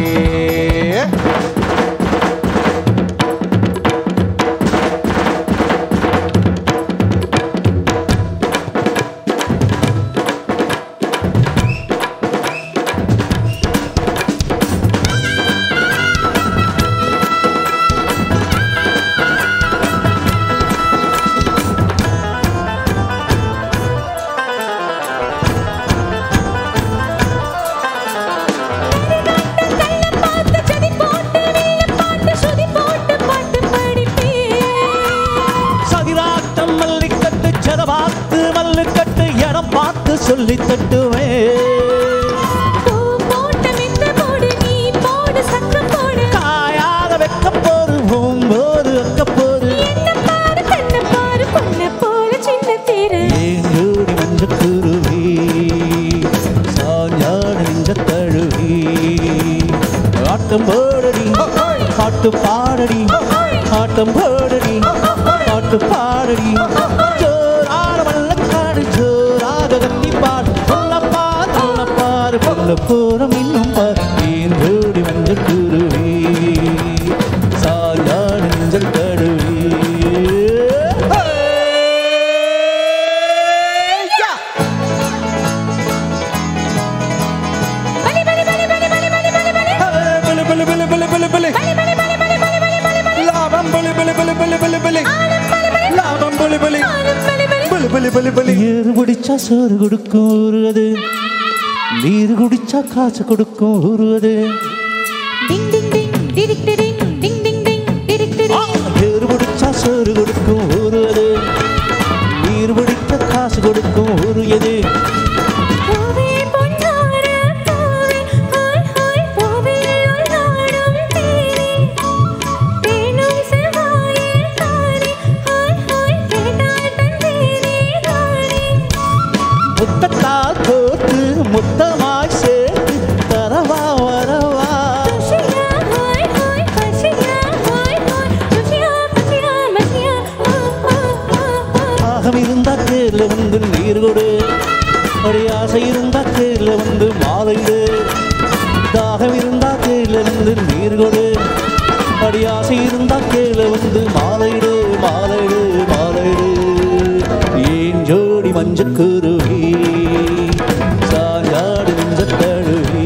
பார்த்து செடி போட்டு வில்லு பாட்டு சுதி போட்டு பாட்டு படிப்பேன் சதிராட்டம் மல்லிக்கட்டு ஜனபாத்து மல்லுக்கட்டு இடம் பார்த்து சொல்லி தட்டுவேன் பூ போட்டு மித்த போடு நீ போடு சத்தம் போடு காயாத வெக்க போரு போது அக்க போரு என்ன பாரு கண்ண பாரு பொண்ண போல சின்ன தேரு ஏங்கூடி மஞ்ச குருவி சாஞ்சாடு நெஞ்ச தழுவி ஆட்டம் போடடி பாட்டு பாடடி ஆட்டம் போடடி பாட்டு பாடடி ஜோரான வல்லக்காடு ஜோராக கத்தி பாடு சொல்லப்பார் சொல்லப்பார் பொல்ல போறம் இன்னும் பார் ஏங்கூடி மஞ்ச குருவி சாஞ்சாடு நெஞ்ச தழுவி பலி பலி பலி பலி பலி பலி பலி பலி பலு பலு பலு பலு பலு பலு பலி பலி பலி பலி பலி பலி பலி பலி லாபம் பலு பலு பலு பலு பலு பலு ஆனம் பலி பலி லாபம் பலு பலு ஆனம் பலி பலி பலு பலு பலு பலு ஏறு பிடிச்சா சோறு கொடுக்கும் ஊறுவது நீர் குடிச்சா காசு கொடுக்கும் ஊறுவது டிங் டிங் டிங் டிரிக் டிரிங் டிங் டிங் டிங் டிரிக் டிரிங் ஏறு பிடிச்சா சோறு கொடுக்கும் ஊறுவது நீர் பிடிக்க காசு கொடுக்கும் ஊறுவது பூவே பொன்னார பூவே ஹாய் ஹாய் பூவில் உள்நாடும் தேனே தேனும் செவ்வாயே தானே ஹாய் ஹாய் கேட்டால் தந்தேனே தானே முத்தத்தால் கோத்து முத்தமாய் சேர்த்து தரவா வரவா குஷியா ஹாய் ஹாய் குஷியா ஹாய் ஹாய் குஷியா குஷியா மசியா ஆ ஆ ஆ ஆ தாகம் இருந்தா தேர்ல வந்து நீர் கொடு அடி ஆசை இருந்தா தேர்ல வந்து மாலையிடு தாகம் இருந்தா தேர்ல வந்து நீர் கொடு அடி ஆசை இருந்தா தேர்ல வந்து மாலையிடு மாலையிடு மாலையிடு ஏன் ஜோடி மஞ்சள் குருவி சாஞ்சாடு நெஞ்சத் தழுவி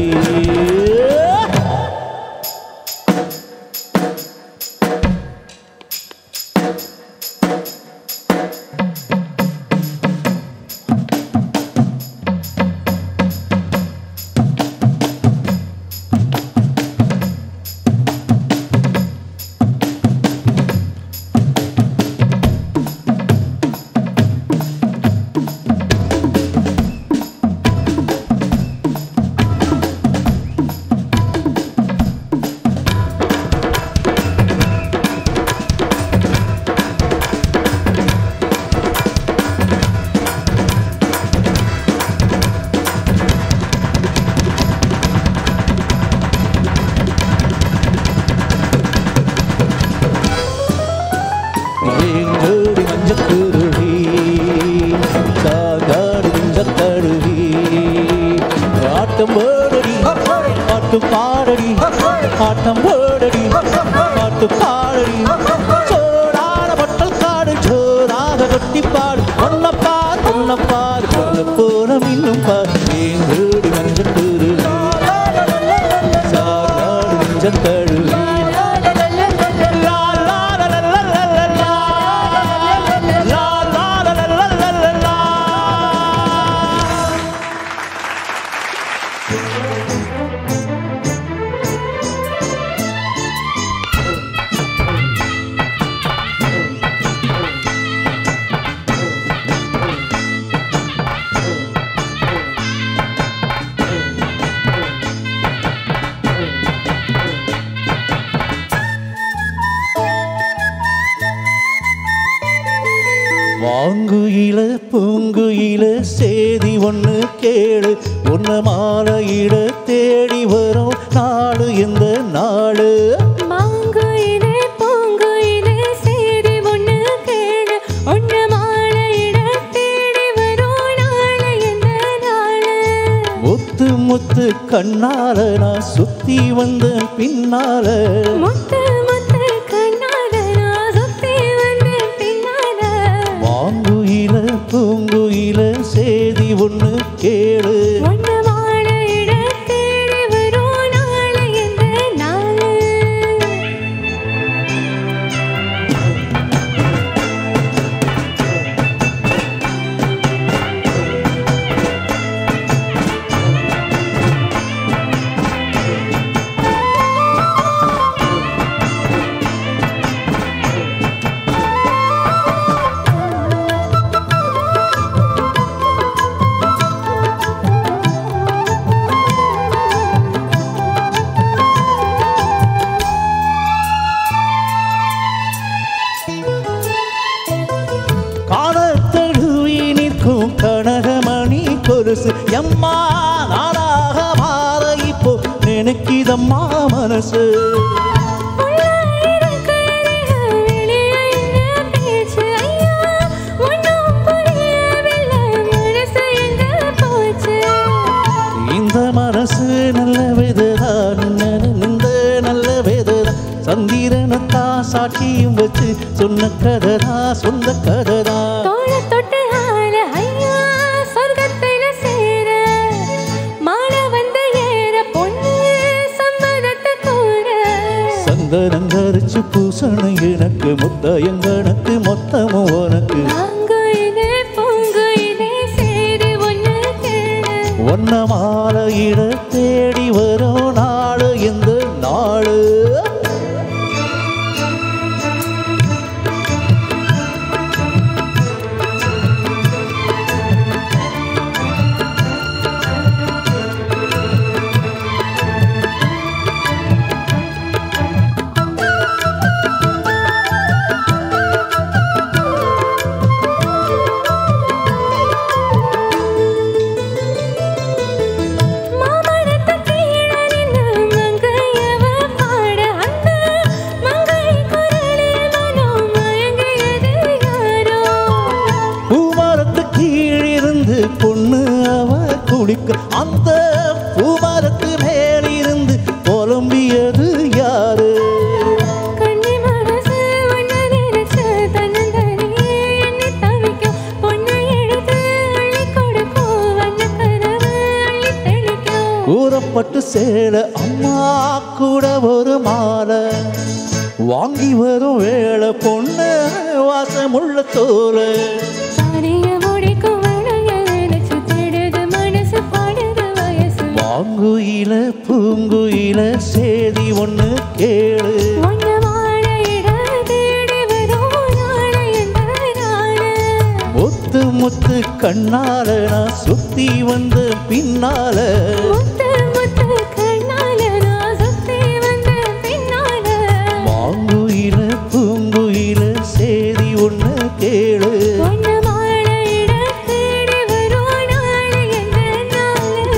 ஏங்கோடி மஞ்சக்குருவி சாகாடு நெஞ்சத்தழுவி ஆட்டம் போடடி பாட்டு பாடடி ஆட்டம் போடடி பாட்டு பாடடி சோடான பட்டல் காடு ஜோராக கொட்டி பாடு ஒன்னப்பார் ஒன்னப்பார் போல போல இன்னும் பார் ஏங்கோடி மஞ்சக்குருவி சாகாடு நெஞ்சத்தழுவி லா லா லா லா லா லா லா லா. லா லா லா லா லா லா லா லா. வாங்குயில பூங்குயில சேதி ஒன்று கேளு உன்ன மாலையிட தேடி வரும் நாடு இந்த நாடு மாங்குயிலே பூங்குயிலே சேதி ஒண்ணு கேளு ஒண்ணு மாலையிட தேடி வரும் நாளை என்ன நாளு முத்து முத்து கண்ணால நான் சுத்தி வந்த பின்னால முத்து முத்து கண்ணால நான் சுத்தி வந்து பின்னால வாங்குயில பூங்குயில சேதி ஒன்று கேளு ஒண்ணு மாலையிட தேடி வரும் நாளை என்ன நாளு காலத்தழுவி நிற்கும் கனகமணி கொலுசு எம்மா நாளாக மாற இப்போ நினைக்கிதம்மா மனசு இந்த மனசு நல்ல விததான் இந்த நல்ல விததான் சந்திரனத்தா சாட்சியும் வச்சு சொன்ன கததா சொந்த கததா சந்தனங்கரிச்சு பூசணை எனக்கு முத்தயங்கணக்கு மொத்தமும் உனக்கு ஒன்ன மாலையிட தேடி வரும் நாடு இந்த நாடு பூமரத்து கீழிருந்து பொண்ணு அவ குளிக்க அந்த பூமரத்து மேலிருந்து புலம்பியது யாரு கூறப்பட்டு சேல அம்மா கூட ஒரு மாலை வாங்கி வரும் வேலை பொண்ணு வாசமுள்ள தோலை வாங்குயில பூங்குயில சேதி ஒண்ணு கேளு முத்து முத்து கண்ணால நான் சுத்தி வந்த பின்னால முத்து முத்து கண்ணால நான் சுத்தி வந்த பின்னால வாங்குயில பூங்குயில சேதி ஒண்ணு கேளு ஒண்ணு மாலையிட தேடி வரும் நாளை என்ன நாளு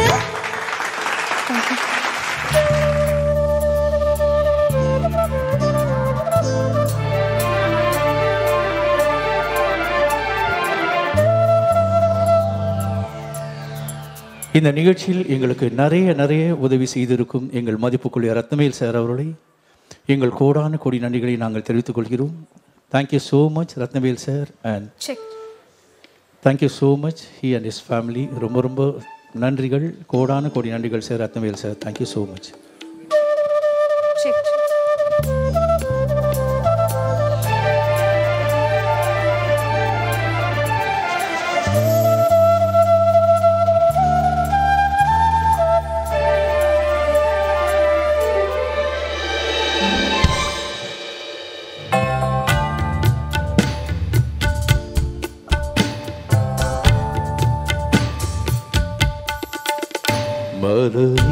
இந்த நிகழ்ச்சியில் எங்களுக்கு நிறைய நிறைய உதவி செய்திருக்கும் எங்கள் மதிப்புக்குரிய ரத்னவேல் சார் அவர்களை எங்கள் கோடான கோடி நன்றிகளை நாங்கள் தெரிவித்துக் கொள்கிறோம் thank you so much Rathnavel sir and செக் thank you so much he and his family ரொம்ப ரொம்ப நன்றிகள் கோடான கோடி நன்றிகள் sir Rathnavel sir thank you so much செக் மலரே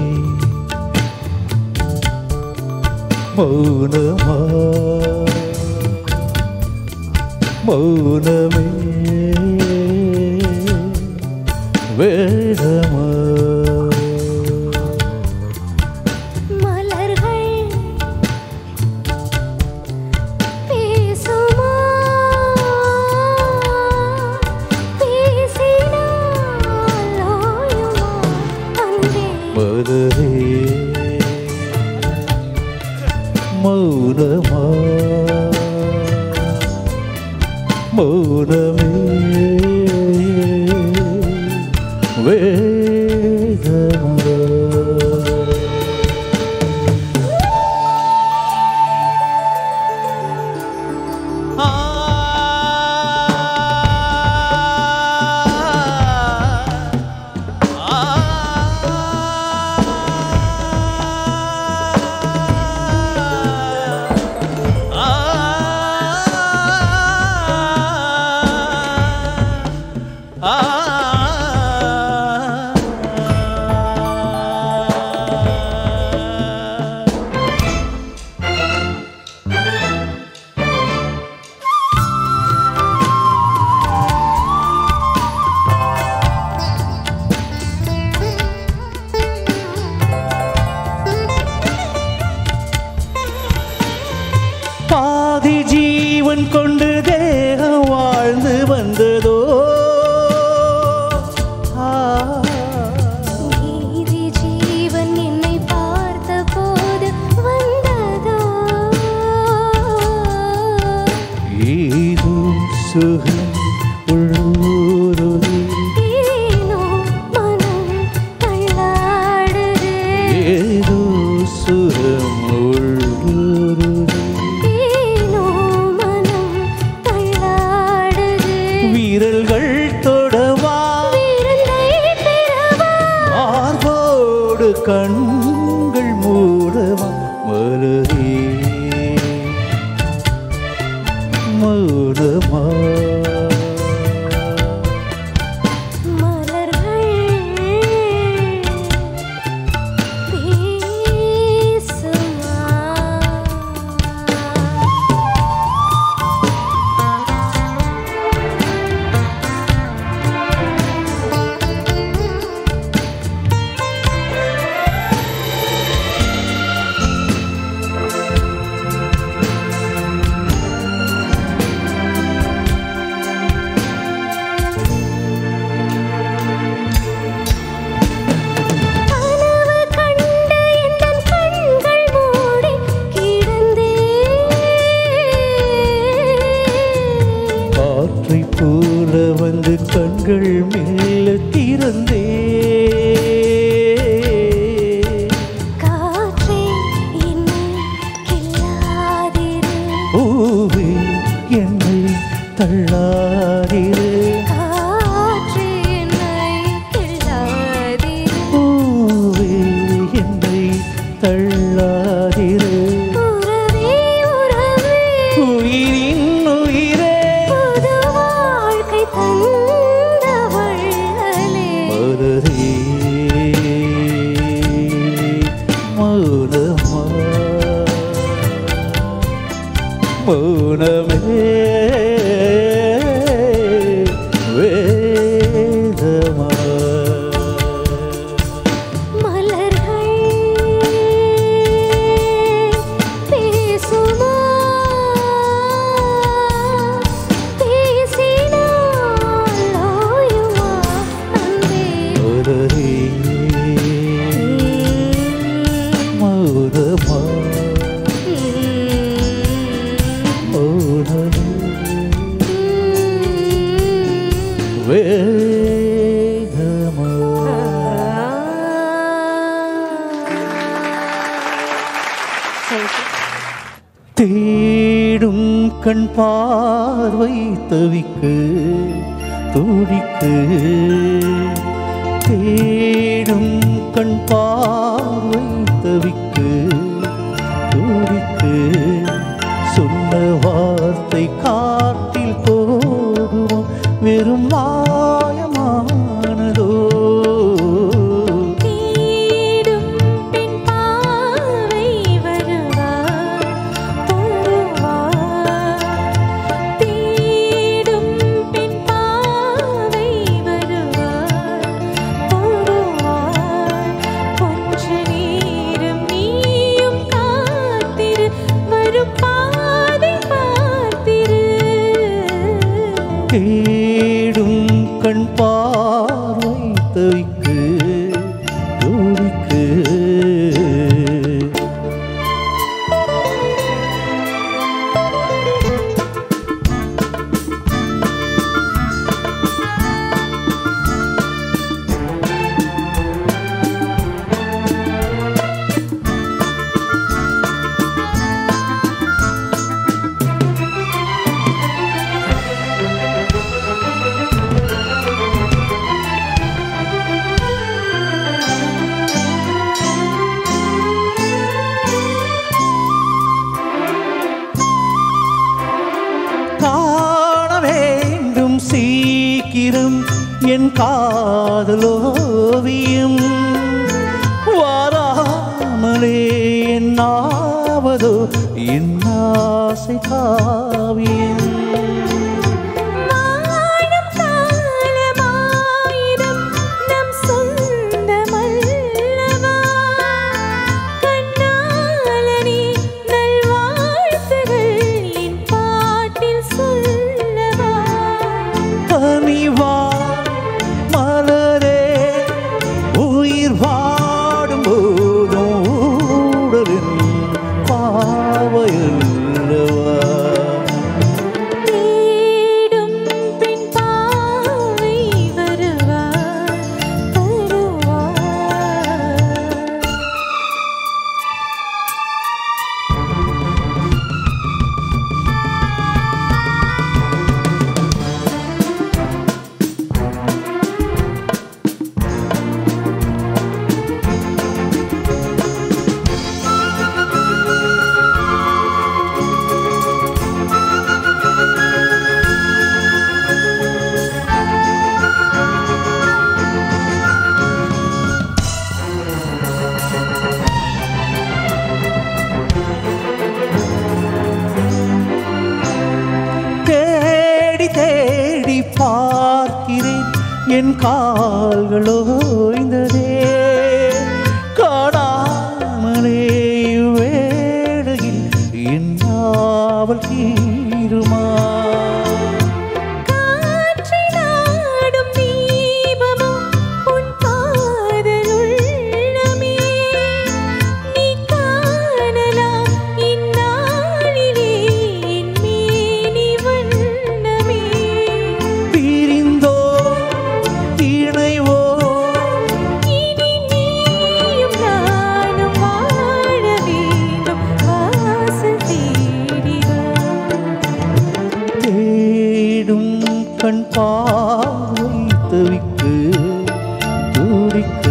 மௌனமா மௌனமே வேதமா மலர்கள் பேசுமா பேசினால் ஓயுமா அன்பே மலரே மௌனமா மௌனமே வேதமா பாதி ஜீவன் கொண்டு தேகம் வாழ்ந்து வந்ததோ ஆ. நீதி ஜீவன் என்னை பார்த்த போது வந்ததோ ஏதோ சுகம் உள்ளூருதே ஏனோ மனம் தள்ளாடுதே ஏதோ சுகம் உள்ளூருதே ஏனோ மனம் தள்ளாடுதே வீரல்கள் தொடவா விருந்தை பெறவா மார்போடு கண்கள் மூடவா மலரே மௌனமா மலர்கள் பேசுமா கனவு கண்டு எந்தன் கண்கள் மூடி கிடந்தேன் காற்றை போல வந்து கண்கள் மெல்ல திறந்தே காற்றே என்னை கில்லாதிரு பூவே என்னை தள்ளாதிரு காற்றே என்னை கில்லாதிரு பூவே என்னை தள்ளாதிரு உறவே உறவே உயிரின் உயிரே புது வாழ்க்கை தந்த வள்ளலே மலரே மௌனமா மௌனமே வேதமா மலர்கள் பேசுமா பேசினால் ஓயுமா அன்பே மலரே மௌனமா மௌனமே வேதமா தேடும் கண் பார்வை தவிக்கு துடிக்கு தேடும் கண் பார்வை தவிக்கு துடிக்கு சொன்ன வார்த்தை காட்டில் போகுமோ வெறும் மாயமானதோ தேடும் பெண் பார்வை வருவார் தருவார் தேடும் பெண் பார்வை வருவார் சீக்கிரம் என் காதலோவியம் வாராமலே என்னாவதோ என் ஆசை காவியம் வாழும் காலமாயிரம் நம் சொந்தமல்லவா கண்ணாலனே நல்வாழ்த்துகள் என் பாட்டில் சொல்லவா பனிவா மலரே உயிர் வாடும் போதும் ஊடலின் பாவையல்லவா தேடும் பின் பாவை வருவா தருவா தேடி தேடி பார்க்கிறேன் என் கால்கள் ஓய்ந்ததே காணாமலே வேளையில் என் நாவல் தீருமா காற்றினாடும் தீபமோ உன் காதலுள்ளமே நீ காணலாம் இந்நாளிலே என் மேனி வண்ணமே பிரிந்தோ இணைவோ இனி நீயும் நானும் வாழ வேண்டும் வாசல் தேடிவா தேடும் கண் பார்வை தவிக்கு துடிக்கு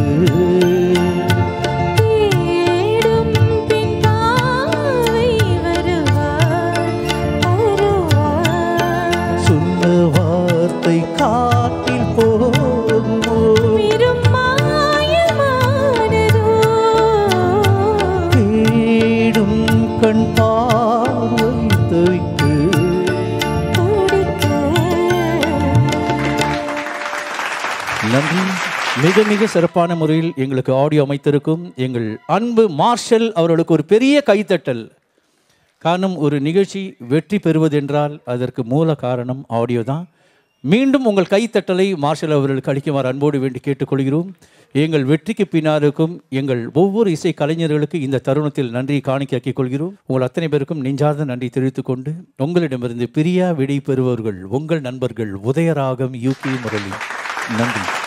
தேடும் பின் பாவை வருவார் வருவார் சொன்ன வார்த்தை காட்டில் போகுமோ வெறும் மாயமானதோ தேடும் கண் பார்வை தவிக்கு துடிக்க நன்றி மிக மிக சிறப்பான முறையில் எங்களுக்கு ஆடியோ அமைத்திருக்கும் எங்கள் அன்பு மார்ஷல் அவர்களுக்கு ஒரு பெரிய கைத்தட்டல் காரணம் ஒரு நிகழ்ச்சி வெற்றி பெறுவதென்றால் அதற்கு மூல காரணம் ஆடியோ தான் மீண்டும் உங்கள் கைத்தட்டலை மார்ஷல் அவர்களுக்கு அளிக்குமாறு அன்போடு வேண்டி கேட்டுக்கொள்கிறோம் எங்கள் வெற்றிக்கு பின்னாருக்கும் எங்கள் ஒவ்வொரு இசை கலைஞர்களுக்கு இந்த தருணத்தில் நன்றி காணிக்கையாக்கிக் கொள்கிறோம் உங்கள் அத்தனை பேருக்கும் நெஞ்சார்ந்த நன்றி தெரிவித்துக் கொண்டு உங்களிடமிருந்து பிரியா விடை பெறுபவர்கள் உங்கள் நண்பர்கள் உதயராகம் யூகே முரளி நன்றி